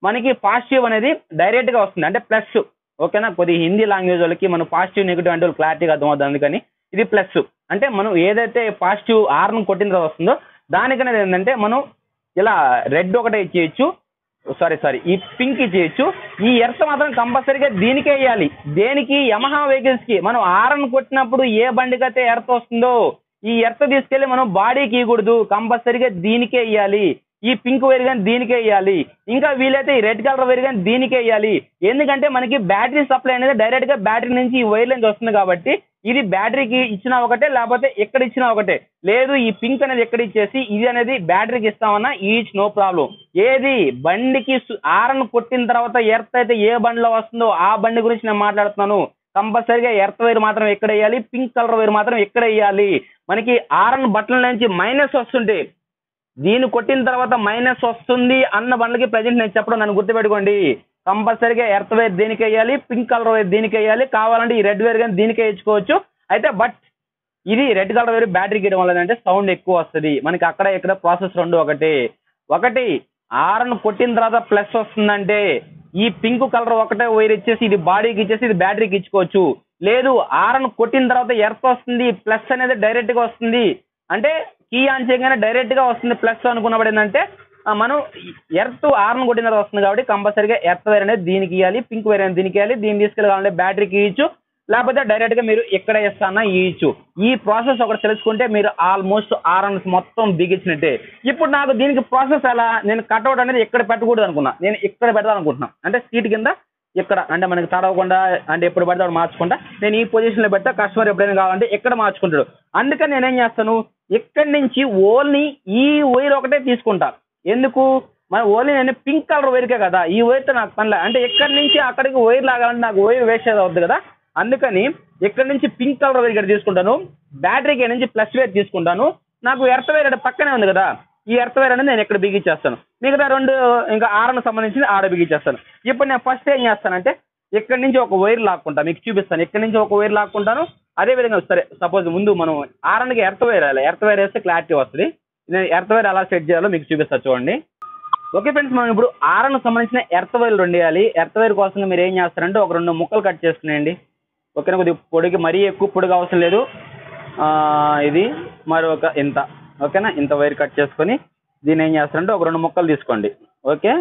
మనకి పాజిటివ్ అనేది డైరెక్ట్ గా వస్తుంది అంటే ప్లస్ ఓకేనా కొద్ది హిందీ లాంగ్వేజ్ వాళ్ళకి మనం పాజిటివ్ నెగిటివ్ అంటే క్లారిటీగా అర్థమవుతుంది అందుకని ఇది ప్లస్ అంటే మనం ఏదైతే పాజిటివ్ ఆర్న్ కొట్టిన తర్వాత వస్తుందో దానికనేది ఏంటంటే మనం ఇలా రెడ్ ఒకటే ఇచ్చేయచ్చు సారీ సారీ ఈ పింక్ ఇచ్చేయచ్చు ఈ ఎర్త్ మాత్రం కంపల్సరీగా దీనికే వేయాలి దేనికి యమహా వెహికల్స్ కి మనం ఆరన్ కొట్టినప్పుడు ఏ బండికి అయితే ఎర్త్ వస్తుందో ఈ ఎర్త్ తీసుకెళ్లి మనం బాడీకి ఇవ్వకూడదు కంపల్సరీగా దీనికే ఇవ్వాలి ఈ పింక్ వైర్ కానీ దీనికే ఇవ్వాలి ఇంకా వీలైతే ఈ రెడ్ కలర్ వైర్ కానీ దీనికే ఇవ్వాలి ఎందుకంటే మనకి బ్యాటరీ సప్లై అనేది డైరెక్ట్ గా బ్యాటరీ నుంచి ఈ వైర్ నుంచి వస్తుంది కాబట్టి ఇది బ్యాటరీకి ఇచ్చినా ఒకటే లేకపోతే ఎక్కడ ఇచ్చినా ఒకటే లేదు ఈ పింక్ అనేది ఎక్కడ ఇచ్చేసి ఇది అనేది బ్యాటరీకి ఇస్తామన్నా ఈచ్ నో ప్రాబ్లం ఏది బండికి ఆరన్ కొట్టిన తర్వాత ఎర్త్ అయితే ఏ బండిలో వస్తుందో ఆ బండి గురించి నేను మాట్లాడుతున్నాను కంపల్సరీగా ఎర్త్ వైర్ మాత్రం ఎక్కడ వేయాలి పింక్ కలర్ వైర్ మాత్రం ఎక్కడ వేయాలి మనకి ఆరన్ బట్టల నుంచి మైనస్ వస్తుంటే దీన్ని కొట్టిన తర్వాత మైనస్ వస్తుంది అన్న బండ్లకి ప్రజెంట్ నేను చెప్పడం నన్ను గుర్తుపెట్టుకోండి కంపల్సరీగా ఎర్త్ వేర్ దీనికి వేయాలి పింక్ కలర్ వేర్ దీనికి వేయాలి కావాలంటే ఈ రెడ్ వేర్ కానీ దీనికే వేయించుకోవచ్చు అయితే బట్ ఇది రెడ్ కలర్ వేరు బ్యాటరీకి ఇవ్వడం వల్ల అంటే సౌండ్ ఎక్కువ వస్తుంది మనకి అక్కడ ఇక్కడ ప్రాసెస్ రెండు ఒకటి ఒకటి ఆరన్ కొట్టిన తర్వాత ప్లస్ వస్తుందంటే ఈ పింక్ కలర్ ఒకటే వైర్ ఇచ్చేసి ఇది బాడీకి ఇచ్చేసి ఇది బ్యాటరీకి ఇచ్చుకోవచ్చు లేదు ఆరన్ కొట్టిన తర్వాత ఎర్త్ వస్తుంది ప్లస్ అనేది డైరెక్ట్ గా వస్తుంది అంటే కీ ఆన్ చేయగానే డైరెక్ట్ గా వస్తుంది ప్లస్ అనుకున్నప్పుడు ఏంటంటే ఆ, మనం ఎర్త్ ఆర్న్ కొట్టిన తర్వాత వస్తుంది కాబట్టి కంపల్సరీగా ఎర్త్ వైర్ అనేది దీనికి ఇవ్వాలి పింక్ వైర్ అనేది దీనికి ఇవ్వాలి దీన్ని తీసుకెళ్ళి కావాలంటే బ్యాటరీకి ఇవ్వచ్చు లేకపోతే డైరెక్ట్ గా మీరు ఎక్కడ ఇస్తానా ఇవ్వచ్చు ఈ ప్రాసెస్ ఒకటి తెలుసుకుంటే మీరు ఆల్మోస్ట్ ఆర్ఎన్స్ మొత్తం బిగించినట్టే ఇప్పుడు నాకు దీనికి ప్రాసెస్ ఎలా నేను కట్అవుట్ అనేది ఎక్కడ పెట్టకూడదు అనుకున్నా నేను ఇక్కడ పెడదాం అనుకుంటున్నా అంటే సీట్ కింద ఇక్కడ అంటే మనకి తడవకుండా అంటే ఎప్పుడు పడితే అప్పుడు మార్చకుండా నేను ఈ పొజిషన్ లో పెడతా కస్టమర్ ఎప్పుడైనా కావాలంటే ఎక్కడ మార్చుకుంటాడు అందుకని నేనేం చేస్తాను ఇక్కడి నుంచి ఓన్లీ ఈ వైర్ ఒకటే తీసుకుంటా ఎందుకు మన ఓన్లీ నేను పింక్ కలర్ వైర్కే కదా ఈ వైర్తో నాకు పనిలే అంటే ఎక్కడి నుంచి అక్కడికి వైర్ లాగాలంటే నాకు వైర్ వేస్ట్ అవుతుంది కదా అందుకని ఇక్కడ నుంచి పింక్ కలర్ వైర్ ఇక్కడ తీసుకుంటాను బ్యాటరీకి నుంచి ప్లస్ వైర్ తీసుకుంటాను నాకు ఎర్త్ వైర్ ఇక్కడ పక్కనే ఉంది కదా ఈ ఎర్త్ వైర్ అనేది నేను ఇక్కడ బిగించేస్తాను మిగతా రెండు ఇంకా ఆరను సంబంధించి ఆడ బిగించేస్తాను ఇప్పుడు నేను ఫస్ట్ ఏం చేస్తానంటే ఇక్కడ నుంచి ఒక వైర్ లాక్కుంటా మీకు చూపిస్తాను ఇక్కడ నుంచి ఒక వైర్ లాక్కుంటాను అదే విధంగా సరే సపోజ్ ముందు మనం ఆరన్కి ఎర్త్ వైర్ వేయాలి ఎర్త్ వైర్ వేస్తే క్లారిటీ వస్తుంది నేను ఎర్త్ వైర్ ఎలా సెట్ చేయాలో మీకు చూపిస్తా చూడండి ఓకే ఫ్రెండ్స్ మనం ఇప్పుడు ఆరన్ సంబంధించిన ఎర్త్ వైర్ రెండు వేయాలి ఎర్త్ వైర్ కోసం మీరు ఏం చేస్తారంటే ఒక రెండు ముక్కలు కట్ చేసుకునేయండి ఓకేనా కొద్దిగా పొడికి మరీ ఎక్కువ పొడిగా అవసరం లేదు ఆ, ఇది మరొక ఇంత ఓకేనా ఇంత వైర్ కట్ చేసుకొని దీన్ని ఏం చేస్తారంటే ఒక రెండు ముక్కలు తీసుకోండి ఓకే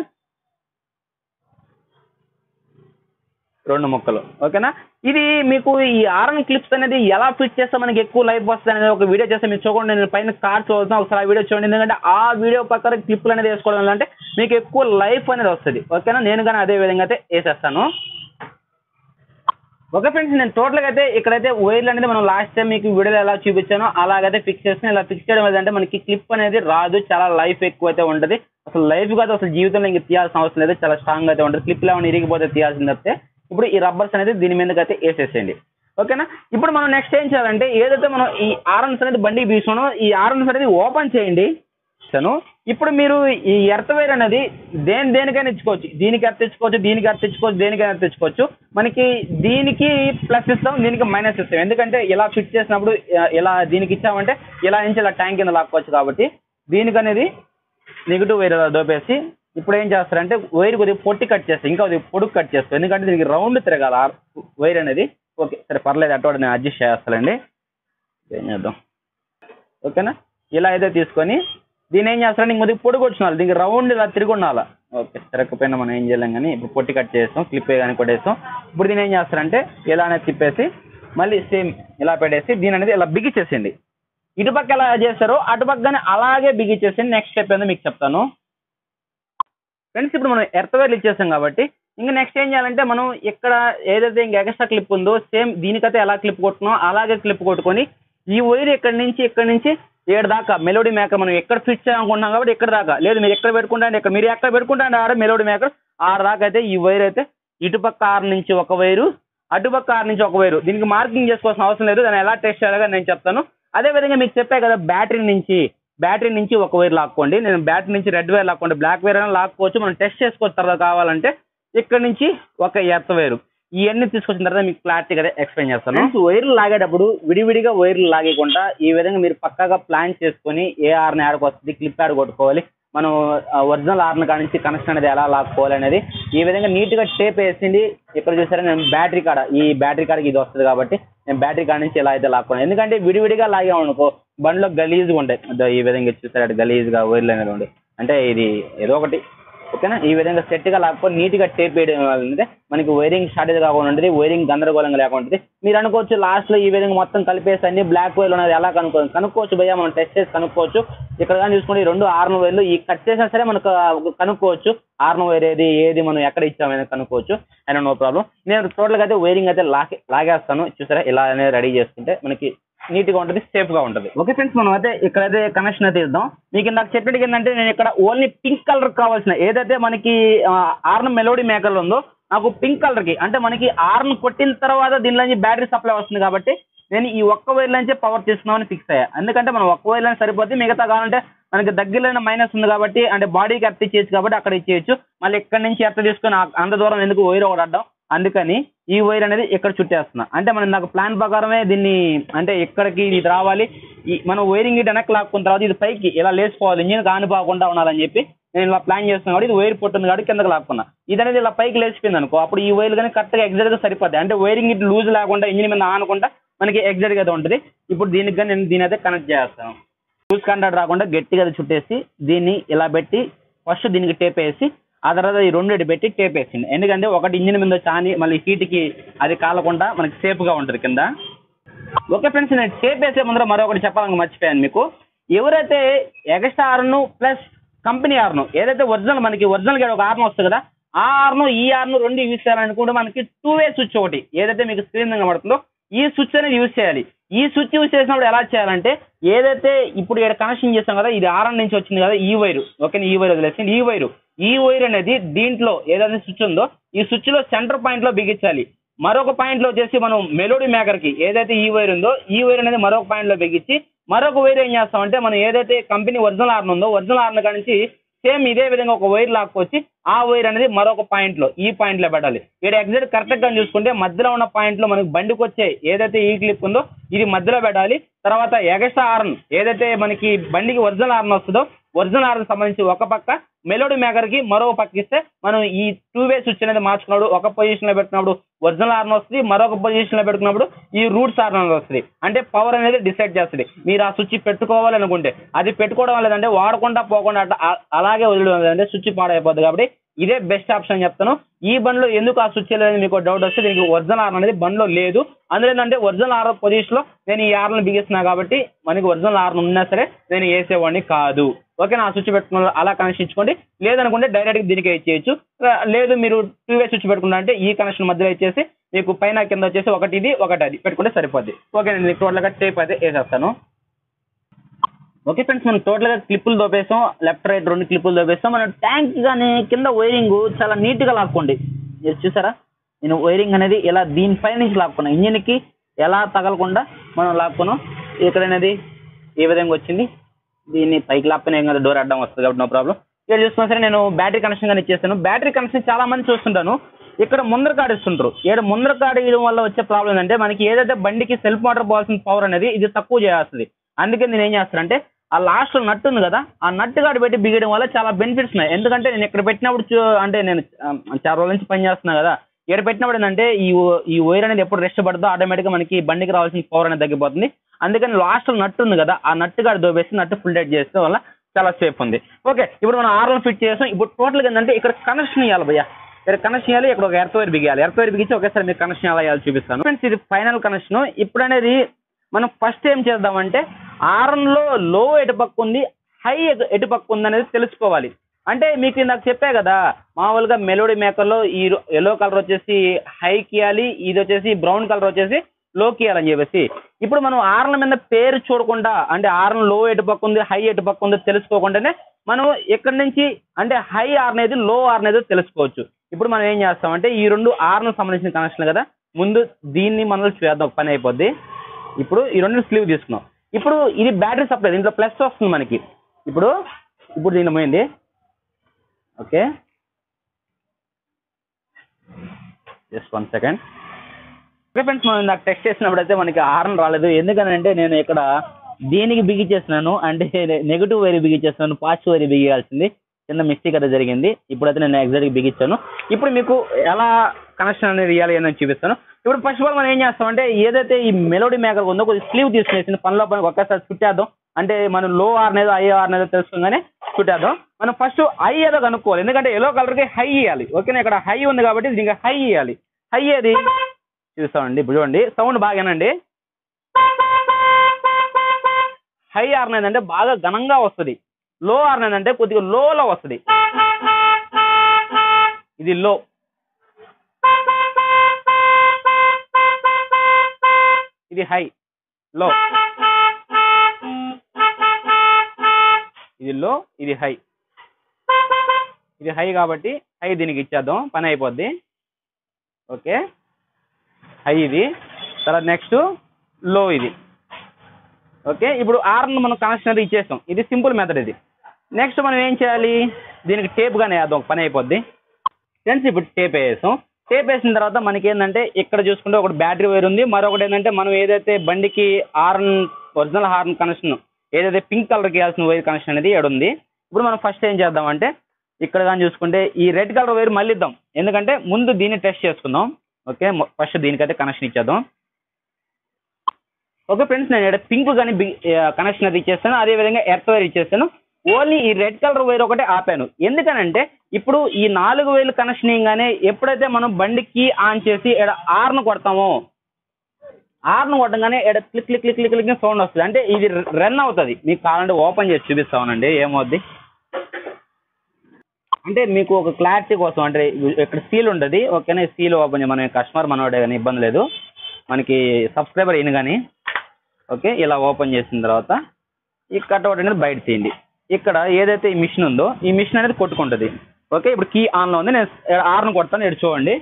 రెండు ముక్కలు ఓకేనా ఇది మీకు ఈ ఆరన్ క్లిప్స్ అనేది ఎలా ఫిట్ చేస్తే మనకి ఎక్కువ లైఫ్ వస్తుంది అనేది ఒక వీడియో చేస్తే మీరు చూడండి నేను పైన కార్డ్ చూద్దాం ఒకసారి ఆ వీడియో చూడండి ఎందుకంటే ఆ వీడియో ప్రకారం క్లిప్లు అనేది వేసుకోవడం వల్ల అంటే మీకు ఎక్కువ లైఫ్ అనేది వస్తుంది ఓకేనా నేను కానీ అదే విధంగా అయితే వేసేస్తాను ఓకే ఫ్రెండ్స్ నేను టోటల్గా అయితే ఇక్కడైతే వైర్లు అనేది మనం లాస్ట్ టైం మీకు వీడియోలో ఎలా చూపించానో అలాగైతే ఫిక్స్ చేసిన ఇలా ఫిక్స్ చేయడం ఏంటంటే మనకి క్లిప్ అనేది రాదు చాలా లైఫ్ ఎక్కువ అయితే ఉంటుంది అసలు లైఫ్ కాదు అసలు జీవితంలో ఇంక తీయాల్సిన అవసరం లేదు చాలా స్ట్రాంగ్ అయితే ఉంటుంది క్లిప్ ఏమైనా ఇరిగిపోతే తీయాల్సింది తప్పితే ఇప్పుడు ఈ రబ్బర్స్ అనేది దీని మీదకి అయితే వేసేసేయండి ఓకేనా ఇప్పుడు మనం నెక్స్ట్ ఏం చేయాలంటే ఏదైతే మనం ఈ ఆర్ఎన్స్ అనేది బండికి తీసుకున్నామో ఈ ఆర్ఎన్స్ అనేది ఓపెన్ చేయండి ఇచ్చాను ఇప్పుడు మీరు ఈ ఎర్త్ వైర్ అనేది దేని దేనికైనా ఇచ్చుకోవచ్చు దీనికి ఎర్త్ ఇచ్చుకోవచ్చు దీనికి ఎర్త్ ఇచ్చుకోవచ్చు దేనికైనా ఎర్త్ ఇచ్చుకోవచ్చు మనకి దీనికి ప్లస్ ఇస్తాం దీనికి మైనస్ ఇస్తాం ఎందుకంటే ఇలా ఫిట్ చేసినప్పుడు ఇ- ఇలా దీనికి ఇచ్చామంటే ఇలా నుంచి ఇలా ట్యాంక్ కింద లాక్కోవచ్చు కాబట్టి దీనికి అనేది నెగిటివ్ వైర్ దోపేసి ఇప్పుడు ఏం చేస్తారంటే వైర్ కొద్దిగా పొట్టి కట్ చేస్తాం ఇంకా కొద్దిగా పొడుగు కట్ చేస్తాం ఎందుకంటే దీనికి రౌండ్ తిరగాల ఆ వైర్ అనేది ఓకే సరే పర్లేదు అటు నేను అడ్జస్ట్ చేస్తానండి ఏం చేద్దాం ఓకేనా ఇలా అయితే తీసుకొని దీని ఏం చేస్తారంటే ఇంక కొద్దిగా పొడుగు వచ్చిన దీనికి రౌండ్ ఇలా తిరిగి ఉండాలా ఓకే తిరగకపోయినా మనం ఏం చేయలేం కానీ ఇప్పుడు పొట్టి కట్ చేస్తాం క్లిప్ కానీ కొట్టేస్తాం ఇప్పుడు దీని ఏం చేస్తారంటే ఇలా అనేది తిప్పేసి మళ్ళీ సేమ్ ఇలా పెట్టేసి దీని అనేది ఇలా బిగిచ్చేసింది ఇటుపక్క ఎలా చేస్తారో అటుపక్కనే అలాగే బిగిచ్చేసి నెక్స్ట్ స్టెప్ ఏందో మీకు చెప్తాను ఫ్రెండ్స్ ఇప్పుడు మనం ఎర్త్ వైర్లు ఇచ్చేసాం కాబట్టి ఇంకా నెక్స్ట్ ఏం చేయాలంటే మనం ఇక్కడ ఏదైతే ఇంకా ఎక్స్ట్రా క్లిప్ ఉందో సేమ్ దీనికైతే ఎలా క్లిప్ కొట్టుకున్నాం అలాగే క్లిప్ కొట్టుకొని ఈ వైర్ ఇక్కడి నుంచి ఇక్కడి నుంచి ఏడు దాకా మెలోడీ మేకర్ మనం ఎక్కడ ఫిట్ చేయాలనుకుంటున్నాం కాబట్టి ఇక్కడ దాకా లేదు మీరు ఎక్కడ పెట్టుకుంటారంటే ఇక్కడ మీరు ఎక్కడ పెట్టుకుంటారంటే ఆడ మెలోడీ మేకర్ ఆరు దాకా అయితే ఈ వైర్ అయితే ఇటుపక్క ఆరు నుంచి ఒక వైరు అటుపక్క ఆరు నుంచి ఒక వైరు దీనికి మార్కింగ్ చేసుకోవాల్సిన అవసరం లేదు దాన్ని ఎలా టెస్ట్ చేయాలో నేను చెప్తాను అదే విధంగా మీకు చెప్పే కదా బ్యాటరీ నుంచి బ్యాటరీ నుంచి ఒక వైర్ లాక్కోండి నేను బ్యాటరీ నుంచి రెడ్ వైర్ లాక్కోండి బ్లాక్ వైర్ అయినా లాక్కోవచ్చు మనం టెస్ట్ చేసుకోవచ్చు తర్వాత కావాలంటే ఇక్కడ నుంచి ఒక ఎర్త్ వైరు ఇవన్నీ తీసుకొచ్చిన తర్వాత మీకు క్లారిటీగా ఎక్స్ప్లెయిన్ చేస్తాను వైర్లు లాగేటప్పుడు విడివిడిగా వైర్లు లాగేయకుండా ఈ విధంగా మీరు పక్కాగా ప్లాన్ చేసుకొని ఏ ఆర్ని ఆడకు వస్తుంది క్లిప్ ఆడ కొట్టుకోవాలి మనం ఒరిజినల్ ఆర్న్ కాడ నుంచి కనెక్షన్ అనేది ఎలా లాక్కోవాలి అనేది ఈ విధంగా నీట్ గా టేప్ వేసింది ఇక్కడ చూసారా నేను బ్యాటరీ కాడ ఈ బ్యాటరీ కాడకి ఇది వస్తుంది కాబట్టి నేను బ్యాటరీ కాడ నుంచి ఎలా అయితే లాక్కున్నాను ఎందుకంటే విడివిడిగా లాగామనుకో బండిలో గలీజ్గా ఉంటాయి అదో ఈ విధంగా చూసారు గలీజ్గా వైర్లు అనేది ఉండే అంటే ఇది ఏదో ఒకటి ఓకేనా ఈ విధంగా సెట్ గా లేకపోతే నీట్ గా టేప్ వేయడం వల్ల మనకి వైరింగ్ షార్టేజ్ కాకుండా ఉంటుంది వైరింగ్ గందరగోళంగా లేకుండా ఉంటుంది మీరు అనుకోవచ్చు లాస్ట్ లో ఈ విధంగా మొత్తం కలిపేసి అన్ని బ్లాక్ వైర్ ఉన్నది ఎలా కనుక్కో కనుక్కోవచ్చు భయ్యా మనం టెస్ట్ చేసి కనుక్కోవచ్చు ఇక్కడ కానీ చూసుకుంటే ఈ రెండు ఆర్న వైర్లు ఈ కట్ చేసినా సరే మనకు కనుక్కోవచ్చు ఆర్న వైర్ ఏది ఏది మనం ఎక్కడ ఇచ్చామనేది కనుక్కోవచ్చు అయినా నో ప్రాబ్లం నేను టోటల్ గా అయితే వైరింగ్ అయితే లాగే లాగేస్తాను చూసారా ఇలా అనేది రెడీ చేసుకుంటే మనకి నీట్ గా ఉంటుంది సేఫ్ గా ఉంటుంది ఓకే ఫ్రెండ్స్ మనం అయితే ఇక్కడైతే కనెక్షన్ అయితే ఇద్దాం మీకు ఇందాక చెప్పేది ఏంటంటే నేను ఇక్కడ ఓన్లీ పింక్ కలర్ కావాల్సిన ఏదైతే మనకి ఆర్న్ మెలోడీ మేకర్ ఉందో నాకు పింక్ కలర్ కి అంటే మనకి ఆర్న్ కొట్టిన తర్వాత దీనిలో నుంచి బ్యాటరీ సప్లై వస్తుంది కాబట్టి నేను ఈ ఒక్క వైర్ నుంచే పవర్ తీసుకున్నామని ఫిక్స్ అయ్యా ఎందుకంటే మనం ఒక్క వైర్ లైన్ సరిపోతే మిగతా కావాలంటే మనకి దగ్గరలోనే మైనస్ ఉంది కాబట్టి అంటే బాడీకి ఎర్త్ ఇచ్చేయచ్చు కాబట్టి అక్కడ ఇచ్చేయచ్చు మళ్ళీ ఇక్కడ నుంచి ఎర్త్ తీసుకొని ఆ- అంత దూరం ఎందుకు వైర్ ఒకటి అడ్డం అందుకని ఈ వైర్ అనేది ఇక్కడ చుట్టేస్తున్నా అంటే మనం నాకు ప్లాన్ ప్రకారమే దీన్ని అంటే ఇక్కడికి ఇది రావాలి ఈ మనం వైరింగ్ ఇటు వెనక్కి లాక్కున్న తర్వాత ఇది పైకి ఇలా లేచిపోవాలి ఇంజిన్ కానిపోకుండా ఉండాలని చెప్పి నేను ఇలా ప్లాన్ చేస్తున్నాను కాబట్టి ఇది వైర్ పొట్టుంది కాబట్టి కిందకి లాక్కున్నా ఇది అనేది ఇలా పైకి లేచిపోయింది అనుకో అప్పుడు ఈ వైర్ కానీ కరెక్ట్గా ఎగ్జాక్ట్ గా సరిపోద్ది అంటే వైరింగ్ ఇటు లూజ్ లేకుండా ఇంజిన్ మీద ఆనకుండా మనకి ఎగ్జాక్ట్ గా అయితే ఉంటుంది ఇప్పుడు దీనికి కానీ నేను దీని అయితే కనెక్ట్ చేస్తాను లూజ్ కాంటాక్ట్ రాకుండా గట్టిగా అది చుట్టేసి దీన్ని ఇలా పెట్టి ఫస్ట్ దీనికి టేప్ వేసి ఆ తర్వాత ఈ రెండు ఇటు పెట్టి టేప్ వేసింది ఎందుకంటే ఒకటి ఇంజిన్ మీద చాని మళ్ళీ హీట్కి అది కాలకుండా మనకి సేఫ్గా ఉంటుంది కింద ఓకే ఫ్రెండ్స్ నేను టేప్ వేసే ముందర మరొకటి చెప్పాలని మర్చిపోయాను మీకు ఎవరైతే extra horn plus company horn ఏదైతే ఒరిజినల్ మనకి ఒరిజినల్ గా ఒక ఆర్ను వస్తుంది కదా ఆ ఆర్ను ఈ ఆర్ను రెండు యూజ్ చేయాలనుకుంటే మనకి టూ వే స్విచ్ ఒకటి ఏదైతే మీకు స్క్రీన్ మీద పడుతుందో ఈ స్విచ్ అనేది యూజ్ చేయాలి ఈ స్విచ్ యూజ్ చేసినప్పుడు ఎలా చేయాలంటే ఏదైతే ఇప్పుడు ఇక్కడ కనెక్షన్ చేస్తాం కదా ఇది ఆర్ఎన్ నుంచి వచ్చింది కదా ఈ వైరు ఓకే ఈ వైర్ వదిలేసింది ఈ వైరు ఈ వైర్ అనేది దీంట్లో ఏదైతే స్విచ్ ఉందో ఈ స్విచ్ లో సెంటర్ పాయింట్ లో బిగించాలి మరొక పాయింట్ లో వచ్చేసి మనం మెలోడీ మేకర్ కి ఏదైతే ఈ వైర్ ఉందో ఈ వైర్ అనేది మరొక పాయింట్ లో బిగించి మరొక వైర్ ఏం చేస్తామంటే మనం ఏదైతే కంపెనీ ఒరిజినల్ ఆర్న్ ఉందో ఒరిజినల్ ఆర్న్ కాడ నుంచి సేమ్ ఇదే విధంగా ఒక వైర్ లాక్కొచ్చి ఆ వైర్ అనేది మరొక పాయింట్ లో ఈ పాయింట్ లో పెట్టాలి ఇక్కడ ఎగ్జాక్ట్ కరెక్ట్ గా చూసుకుంటే మధ్యలో ఉన్న పాయింట్ లో మనకి బండికి వచ్చే ఏదైతే ఈ క్లిప్ ఉందో ఇది మధ్యలో పెట్టాలి తర్వాత ఎగస్ట్రా ఆర్న్ ఏదైతే మనకి బండికి ఒరిజినల్ ఆర్న్ వస్తుందో ఒరిజినల్ ఆర్న్ సంబంధించి ఒక పక్క మెలోడీ మేకర్ కి మరో పక్క ఇస్తే మనం ఈ టూ వే స్విచ్ అనేది మార్చుకున్నప్పుడు ఒక పొజిషన్ లో పెట్టినప్పుడు ఒరిజినల్ ఆర్న్ వస్తుంది మరొక పొజిషన్ లో పెట్టుకున్నప్పుడు ఈ రూట్స్ ఆర్న్ అనేది వస్తుంది అంటే పవర్ అనేది డిసైడ్ చేస్తుంది మీరు ఆ స్విచ్ పెట్టుకోవాలి అనుకుంటే అది పెట్టుకోవడం వల్ల ఏంటంటే వాడకుండా పోకుండా అట్లా ఆ- అలాగే వదిలేయడం అంటే స్విచ్ పాడైపోద్ది కాబట్టి ఇదే బెస్ట్ ఆప్షన్ చెప్తాను ఈ బండిలో ఎందుకు ఆ స్విచ్ లేదు మీకు డౌట్ వస్తే దీనికి ఒరిజినల్ ఆర్న్ అనేది బండిలో లేదు అందులో ఏంటంటే ఒరిజినల్ ఆర్ పొజిషన్ లో నేను ఈ ఆర్న్ బిగిస్తున్నా కాబట్టి మనకి ఒరిజినల్ ఆర్న్ ఉన్నా సరే నేను వేసేవాడిని కాదు ఓకే నా స్విచ్ పెట్టుకున్న అలా కనెక్షన్ ఇచ్చుకోండి లేదనుకుంటే డైరెక్ట్ దీనికి ఇచ్చేయచ్చు ఆ, లేదు మీరు టూ వే స్విచ్ పెట్టుకున్నా అంటే ఈ కనెక్షన్ మధ్యలో ఇచ్చేసి మీకు పైన కింద వచ్చేసి ఒకటి ఇది ఒకటి అది పెట్టుకుంటే సరిపోద్ది ఓకే నేను టోటల్గా టేప్ అయితే వేసేస్తాను ఓకే ఫ్రెండ్స్ మనం టోటల్గా క్లిప్పులు దోపేసాం లెఫ్ట్ రైట్ రెండు క్లిప్పులు దోపేస్తాం మనం ట్యాంక్ కానీ కింద వైరింగ్ చాలా నీట్గా లాక్కోండి మీరు చూసారా నేను వైరింగ్ అనేది ఇలా దీనిపై నుంచి లాక్కున్నాను ఇంజిన్కి ఎలా తగలకుండా మనం లాక్కున్నాం ఇక్కడ అనేది ఏ విధంగా వచ్చింది దీన్ని పైకి లాక్కునే ఏం కదా డోర్ అడ్డం వస్తుంది కాబట్టి నో ప్రాబ్లం ఇక్కడ చూసుకున్నా సరే నేను బ్యాటరీ కనెక్షన్ కానీ ఇచ్చేస్తాను బ్యాటరీ కనెక్షన్ చాలా మంది చూస్తుంటాను ఇక్కడ ముందర కాడ ఇస్తుంటారు ఇక్కడ ముందర కాడ ఇవ్వడం వల్ల వచ్చే ప్రాబ్లం ఏంటంటే మనకి ఏదైతే బండికి సెల్ఫ్ మోటార్ పోవాల్సిన పవర్ అనేది ఇది తక్కువ చేస్తుంది అందుకే నేను ఏం చేస్తానంటే ఆ లాస్ట్ లో నట్టు ఉంది కదా ఆ నట్టు కాడ పెట్టి బిగడం వల్ల చాలా బెనిఫిట్స్ ఉన్నాయి ఎందుకంటే నేను ఇక్కడ పెట్టినప్పుడు చూ- అంటే నేను ఆ, చాలా రోజుల నుంచి పని చేస్తున్నా కదా ఇక్కడ పెట్టినప్పుడు ఏంటంటే ఈ ఓ- ఈ వైర్ అనేది ఎప్పుడు రెస్ట్ పడుతుందో ఆటోమేటిక్గా మనకి బండికి రావాల్సిన పవర్ అనేది తగ్గిపోతుంది అందుకని లాస్ట్ లో నట్టు ఉంది కదా ఆ నట్టు కాడ దోబేసి నట్టు ఫుల్ డెడ్ చేస్తే వల్ల చాలా సేఫ్ ఉంది ఓకే ఇప్పుడు మనం ఆర్ఎల్ ఫిట్ చేసాం ఇప్పుడు టోటల్గా ఏంటంటే ఇక్కడ కనెక్షన్ ఇవ్వాలి భయ్యా ఇక్కడ కనెక్షన్ ఇవ్వాలి ఇక్కడ ఒక ఎర్త్ వైర్ బిగియాలి ఎర్త్ వైర్ బిగించి ఒకేసారి మీకు కనెక్షన్ ఎలా ఇవ్వాలి చూపిస్తాను ఫ్రెండ్స్ ఇది ఫైనల్ కనెక్షన్ ఇప్పుడు అనేది మనం ఫస్ట్ ఏం చేద్దామంటే ఆర్ఎన్ లో లో ఎటు పక్క ఉంది హై ఎటు పక్క ఉంది అనేది తెలుసుకోవాలి అంటే మీకు ఇందాక చెప్పా కదా మామూలుగా మెలోడీ మేకర్లో ఈ ఎల్లో కలర్ వచ్చేసి హైకి ఇవ్వాలి ఇది వచ్చేసి బ్రౌన్ కలర్ వచ్చేసి లోకి ఇవ్వాలని చెప్పేసి ఇప్పుడు మనం ఆర్ల మీద పేరు చూడకుండా అంటే ఆర్న్ లో ఎటు పక్క ఉంది హై ఎటు పక్క ఉందో తెలుసుకోకుండానే మనం ఎక్కడి నుంచి అంటే హై ఆర్ అనేది లో ఆర్ అనేది తెలుసుకోవచ్చు ఇప్పుడు మనం ఏం చేస్తామంటే ఈ రెండు ఆర్ను సంబంధించిన కనెక్షన్ కదా ముందు దీన్ని మనం చేద్దాం పని అయిపోద్ది ఇప్పుడు ఈ రెండు స్లీవ్ తీసుకున్నాం ఇప్పుడు ఇది బ్యాటరీ సప్లై దీంట్లో ప్లస్ వస్తుంది మనకి ఇప్పుడు ఇప్పుడు దీని పోయింది okay just one second okay friends మనం నాకు టెస్ట్ చేసినప్పుడు అయితే మనకి హార్న్ రాలేదు ఎందుకనంటే నేను ఇక్కడ దీనికి బిగించేస్తున్నాను అంటే నెగిటివ్ వైర్ బిగించేస్తున్నాను పాజిటివ్ వైర్ బిగించాల్సింది చిన్న మిస్టేక్ అయితే జరిగింది ఇప్పుడైతే నేను ఎగ్జాక్ట్గా బిగించాను ఇప్పుడు మీకు ఎలా కనెక్షన్ అనేది ఇవ్వాలి అని చూపిస్తాను ఇప్పుడు ఫస్ట్ ఆఫ్ ఆల్ మనం ఏం చేస్తామంటే ఏదైతే ఈ మెలోడీ మేకర్ ఉందో కొద్దిగా స్లీవ్ తీసుకునేసి పనిలో పని ఒక్కసారి చుట్టేద్దాం అంటే మనం లో ఆర్ అనేది ఐ ఆర్ అనేది తెలుసుకోగానే చుట్టేద్దాం మనం ఫస్ట్ ఐ ఏదో కనుక్కోవాలి ఎందుకంటే ఎల్లో కలర్కి హై ఇవ్వాలి ఓకేనా ఇక్కడ హై ఉంది కాబట్టి దీనికి హై ఇవ్వాలి హై ఏది చూస్తామండి ఇప్పుడు చూడండి సౌండ్ బాగానండి హై ఆర్ అంటే బాగా ఘనంగా వస్తుంది లో ఆర్ అంటే కొద్దిగా లోలో వస్తుంది ఇది లో ఇది హై లో ఇది లో ఇది హై ఇది హై కాబట్టి హై దీనికి ఇచ్చేద్దాం పని అయిపోద్ది ఓకే హై ఇది తర్వాత నెక్స్ట్ లో ఇది ఓకే ఇప్పుడు ఆర్ను మనం కనెక్షన్ అనేది ఇచ్చేస్తాం ఇది సింపుల్ మెథడ్ ఇది నెక్స్ట్ మనం ఏం చేయాలి దీనికి టేప్ గానే వేద్దాం పని అయిపోద్ది ఫ్రెండ్స్ ఇప్పుడు టేప్ వేసాం టేప్ వేసిన తర్వాత మనకి ఏంటంటే ఇక్కడ చూసుకుంటే ఒకటి బ్యాటరీ వైర్ ఉంది మరొకటి ఏంటంటే మనం ఏదైతే బండికి హార్న్ ఒరిజినల్ హార్న్ కనెక్షన్ ఏదైతే పింక్ కలర్కి వేయాల్సిన వైర్ కనెక్షన్ అనేది ఇక్కడ ఉంది ఇప్పుడు మనం ఫస్ట్ ఏం చేద్దామంటే ఇక్కడ కానీ చూసుకుంటే ఈ రెడ్ కలర్ వైర్ మళ్ళీ ఇద్దాం ఎందుకంటే ముందు దీన్ని టెస్ట్ చేసుకుందాం ఓకే ఫస్ట్ దీనికైతే కనెక్షన్ ఇచ్చేద్దాం ఓకే ఫ్రెండ్స్ నేను ఇక్కడ పింక్ కానీ కనెక్షన్ అది ఇచ్చేస్తాను అదే విధంగా ఎర్త్ వైర్ ఇచ్చేస్తాను ఓన్లీ ఈ రెడ్ కలర్ వైర్ ఒకటే ఆపాను ఎందుకనంటే ఇప్పుడు ఈ నాలుగు వేలు కనెక్షన్ ఇవ్వగానే ఎప్పుడైతే మనం బండికి ఆన్ చేసి ఇక్కడ ఆర్ను కొడతామో ఆర్ను కొట్టగానే ఇక్కడ click click click click click sound వస్తుంది అంటే ఇది రన్ అవుతుంది మీకు కావాలంటే ఓపెన్ చేసి చూపిస్తామనండి ఏమవుద్ది అంటే మీకు ఒక క్లారిటీ కోసం అంటే ఇక్కడ సీల్ ఉంటుంది ఓకేనా సీల్ ఓపెన్ చేయ మన కస్టమర్ మనోడే కానీ ఇబ్బంది లేదు మనకి సబ్స్క్రైబర్ అయిన కానీ ఓకే ఇలా ఓపెన్ చేసిన తర్వాత ఈ కట్అవుట్ అనేది బయట తీయండి ఇక్కడ ఏదైతే ఈ మిషన్ ఉందో ఈ మిషన్ అనేది కొట్టుకుంటుంది ఓకే ఇప్పుడు కీ ఆన్లో ఉంది నేను ఆర్ను కొడతాను ఇటు చూడండి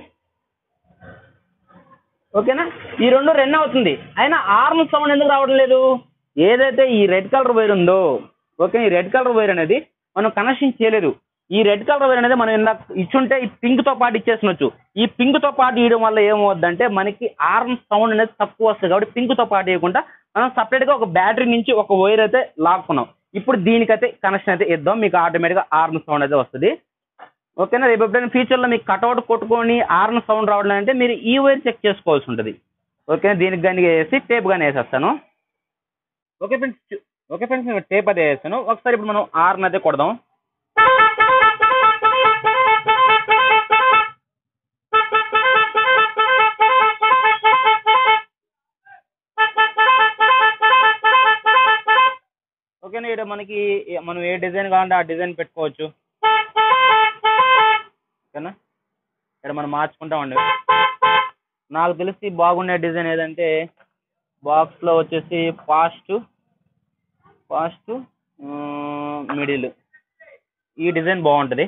ఓకేనా ఈ రెండు రన్ అవుతుంది అయినా ఆర్న్ సౌండ్ ఎందుకు రావడం లేదు ఏదైతే ఈ రెడ్ కలర్ వైర్ ఉందో ఓకే ఈ రెడ్ కలర్ వైర్ అనేది మనం కనెక్షన్ చేయలేదు ఈ రెడ్ కలర్ వైర్ అనేది మనం ఇందాక ఇచ్చుంటే ఈ పింక్ తో పాటు ఇచ్చేసినొచ్చు ఈ పింక్ తో పాటు ఇవ్వడం వల్ల ఏమవుద్దంటే మనకి ఆర్న్ సౌండ్ అనేది తక్కువ వస్తుంది కాబట్టి పింక్ తో పాటు ఇవ్వకుండా మనం సపరేట్ గా ఒక బ్యాటరీ నుంచి ఒక వైర్ అయితే లాక్కున్నాం ఇప్పుడు దీనికైతే కనెక్షన్ అయితే ఇద్దాం మీకు ఆటోమేటిక్ గా ఆర్న్ సౌండ్ అయితే వస్తుంది ఓకేనా రేపు ఎప్పుడైనా ఫ్యూచర్లో మీకు కట్అవుట్ కొట్టుకొని ఆర్న్ సౌండ్ రావడం అంటే మీరు ఈ వైర్ చెక్ చేసుకోవాల్సి ఉంటుంది ఓకేనా దీనికి కానీ వేసి టేప్ కానీ వేసేస్తాను ఓకే ఫ్రెండ్స్ ఓకే ఫ్రెండ్స్ నేను టేప్ అదే వేస్తాను ఒకసారి ఇప్పుడు మనం ఆర్న్ అయితే కొడదాం ఓకేనా ఇక్కడ మనకి మనం ఏ డిజైన్ కావాలంటే ఆ డిజైన్ పెట్టుకోవచ్చు ఓకేనా ఇక్కడ మనం మార్చుకుంటామండి నాకు తెలిసి బాగుండే డిజైన్ ఏదంటే బాక్స్లో వచ్చేసి ఫాస్ట్ ఫాస్ట్ మిడిల్ ఈ డిజైన్ బాగుంటుంది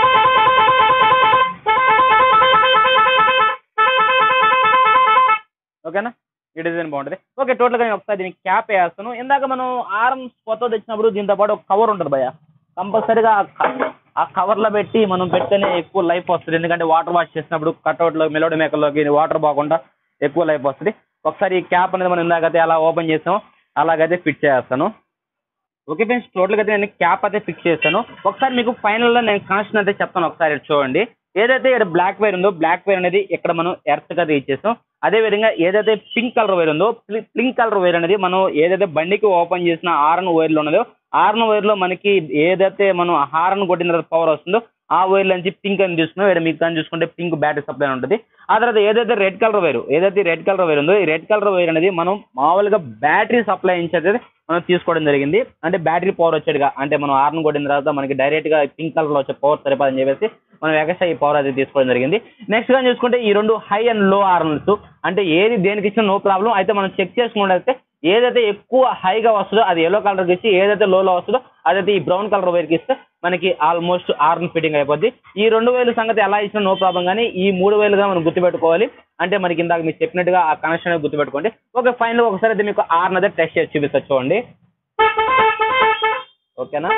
ఓకేనా ఈ డిజైన్ బాగుంటుంది ఓకే టోటల్గా నేను ఒకసారి దీనికి క్యాప్ వేస్తాను ఇందాక మనం ఆర్మ్స్ కొత్త తెచ్చినప్పుడు దీంతో పాటు ఒక కవర్ ఉంటుంది భయ కంపల్సరీగా ఆ కవర్లో పెట్టి మనం పెడితేనే ఎక్కువ లైఫ్ వస్తుంది ఎందుకంటే వాటర్ వాష్ చేసినప్పుడు కట్అవుట్లో మెలోడీ మేకర్లోకి వాటర్ పోకుండా ఎక్కువ లైఫ్ వస్తుంది ఒకసారి ఈ క్యాప్ అనేది మనం ఇందాకైతే అలా ఓపెన్ చేసాం అలాగైతే ఫిట్ చేస్తాను ఓకే ఫ్రెండ్స్ టోటల్గా అయితే నేను క్యాప్ అయితే ఫిక్స్ చేస్తాను ఒకసారి మీకు ఫైనల్లో నేను కనెక్షన్ అయితే చెప్తాను ఒకసారి ఇటు చూడండి ఏదైతే ఇక్కడ బ్లాక్ వైర్ ఉందో బ్లాక్ వైర్ అనేది ఇక్కడ మనం ఎర్త్ గా ఇచ్చేస్తాం అదే విధంగా ఏదైతే పింక్ కలర్ వైర్ ఉందో పింక్ కలర్ వైర్ అనేది మనం ఏదైతే బండికి ఓపెన్ చేసిన ఆర్న్ వైర్లు ఉన్నదో ఆర్న్ వైర్లో మనకి ఏదైతే మనం హార్న్ కొట్టిన తర్వాత పవర్ వస్తుందో ఆ వైర్ నుంచి పింక్ అని చూసుకున్నాం ఇక్కడ మీకు కానీ చూసుకుంటే పింక్ బ్యాటరీ సప్లై ఉంటుంది ఆ తర్వాత ఏదైతే రెడ్ కలర్ వైర్ ఏదైతే రెడ్ కలర్ వైర్ ఉందో ఈ రెడ్ కలర్ వైర్ అనేది మనం మామూలుగా బ్యాటరీ సప్లై నుంచి మనం తీసుకోవడం జరిగింది అంటే బ్యాటరీ పవర్ వచ్చేట్టుగా అంటే మనం ఆర్న్ కొట్టిన తర్వాత మనకి డైరెక్ట్ గా పింక్ కలర్ లో వచ్చే పవర్ సరిపోదని చెప్పేసి మనం ఎక్స్ట్రా ఈ పవర్ అయితే తీసుకోవడం జరిగింది నెక్స్ట్ గా చూసుకుంటే ఈ రెండు హై అండ్ లో ఆర్న్స్ అంటే ఏది దేనికి ఇచ్చినా నో ప్రాబ్లం అయితే మనం చెక్ చేసుకున్నట్లయితే ఏదైతే ఎక్కువ హైగా వస్తుందో అది ఎల్లో కలర్కి ఇచ్చి ఏదైతే లోలో వస్తుందో అదైతే ఈ బ్రౌన్ కలర్ వైర్కి ఇస్తే మనకి ఆల్మోస్ట్ ఆర్న్ ఫిట్టింగ్ అయిపోద్ది ఈ రెండు వేలు సంగతి ఎలా ఇచ్చినా నో ప్రాబ్లం కానీ ఈ మూడు వేలుగా మనం గుర్తుపెట్టుకోవాలి అంటే మనకి ఇందాక మీకు చెప్పినట్టుగా ఆ కనెక్షన్ అనేది గుర్తుపెట్టుకోండి ఓకే ఫైనల్ ఒకసారి అయితే మీకు ఆర్న్ అయితే టెస్ట్ చేసి చూపిస్తా చూడండి ఓకేనా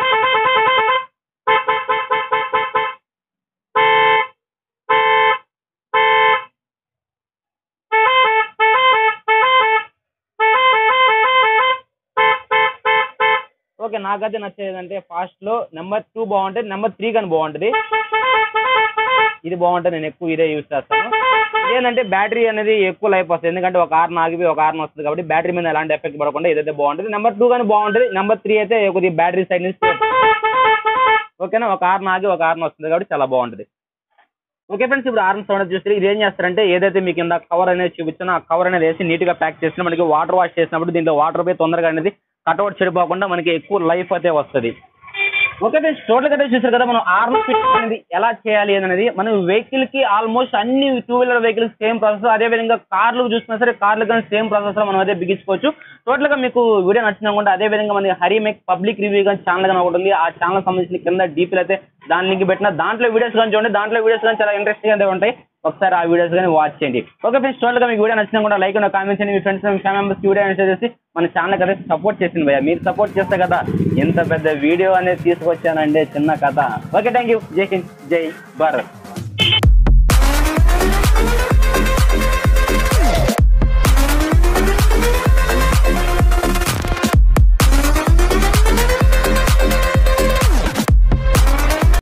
ఓకే నాకైతే నచ్చేది అంటే ఫాస్ట్ లో నెంబర్ టూ బాగుంటుంది నెంబర్ త్రీ కానీ బాగుంటుంది ఇది బాగుంటుంది నేను ఎక్కువ ఇదే యూస్ చేస్తాను ఏంటంటే బ్యాటరీ అనేది ఎక్కువ లైఫ్ వస్తుంది ఎందుకంటే ఒక ఆరు ఆగిపోయి ఒక ఆరు వస్తుంది కాబట్టి బ్యాటరీ మీద ఎలాంటి ఎఫెక్ట్ పడకుండా ఇదైతే బాగుంటుంది నెంబర్ టూ కానీ బాగుంటుంది నెంబర్ త్రీ అయితే కొద్దిగా బ్యాటరీ సైడ్ నుంచి ఓకేనా ఒక ఆరు ఆగి ఒక ఆరు వస్తుంది కాబట్టి చాలా బాగుంటుంది ఓకే ఫ్రెండ్స్ ఇప్పుడు ఆర్ఎన్ సౌండ్ చూస్తే ఇది ఏం చేస్తారంటే ఏదైతే మీకు కింద కవర్ అనేది చూపించానో ఆ కవర్ అనేది వేసి నీట్ గా ప్యాక్ చేసిన మనకి వాటర్ వాష్ చేసినప్పుడు దీంట్లో వాటర్ పోయి తొందరగా అనేది కట్అవుట్ చెడిపోకుండా మనకి ఎక్కువ లైఫ్ అయితే వస్తుంది ఓకే ఫ్రెండ్స్ టోటల్ గా చూసారు కదా మనం ఆర్మ్ ఫిట్ అనేది ఎలా చేయాలి అనేది మనం వెహికల్ కి ఆల్మోస్ట్ అన్ని two wheeler vehicles same process అదే విధంగా కార్లు చూసినా సరే కార్లు కానీ సేమ్ ప్రాసెస్ లో మనం అదే బిగించుకోవచ్చు టోటల్ గా మీకు వీడియో నచ్చిందనుకుంటే అదే విధంగా మనకి హరి మేక్ పబ్లిక్ రివ్యూ కానీ ఛానల్ కానీ ఒకటి ఉంది ఆ ఛానల్ సంబంధించిన కింద డీపీలు అయితే దాని లింక్ పెట్టిన దాంట్లో వీడియోస్ కానీ చూడండి దాంట్లో వీడియోస్ కానీ చాలా ఇంట్రెస్టింగ్ అయితే ఉంటాయి ఒకసారి ఆ వీడియోస్ కానీ వాచ్ చేయండి ఓకే ఫ్రెండ్స్ టోటల్ గా మీకు వీడియో నచ్చిన కూడా లైక్ కామెంట్ చేయండి మీ ఫ్రెండ్స్ మీ ఫ్యామిలీ మెంబర్స్ వీడియో అనేది చేసి మన ఛానల్ అయితే సపోర్ట్ చేసింది భయ్య మీరు సపోర్ట్ చేస్తే కదా ఎంత పెద్ద వీడియో అనేది తీసుకొచ్చానంటే చిన్న కథ ఓకే థ్యాంక్ యూ జై హింద్ జై భారత్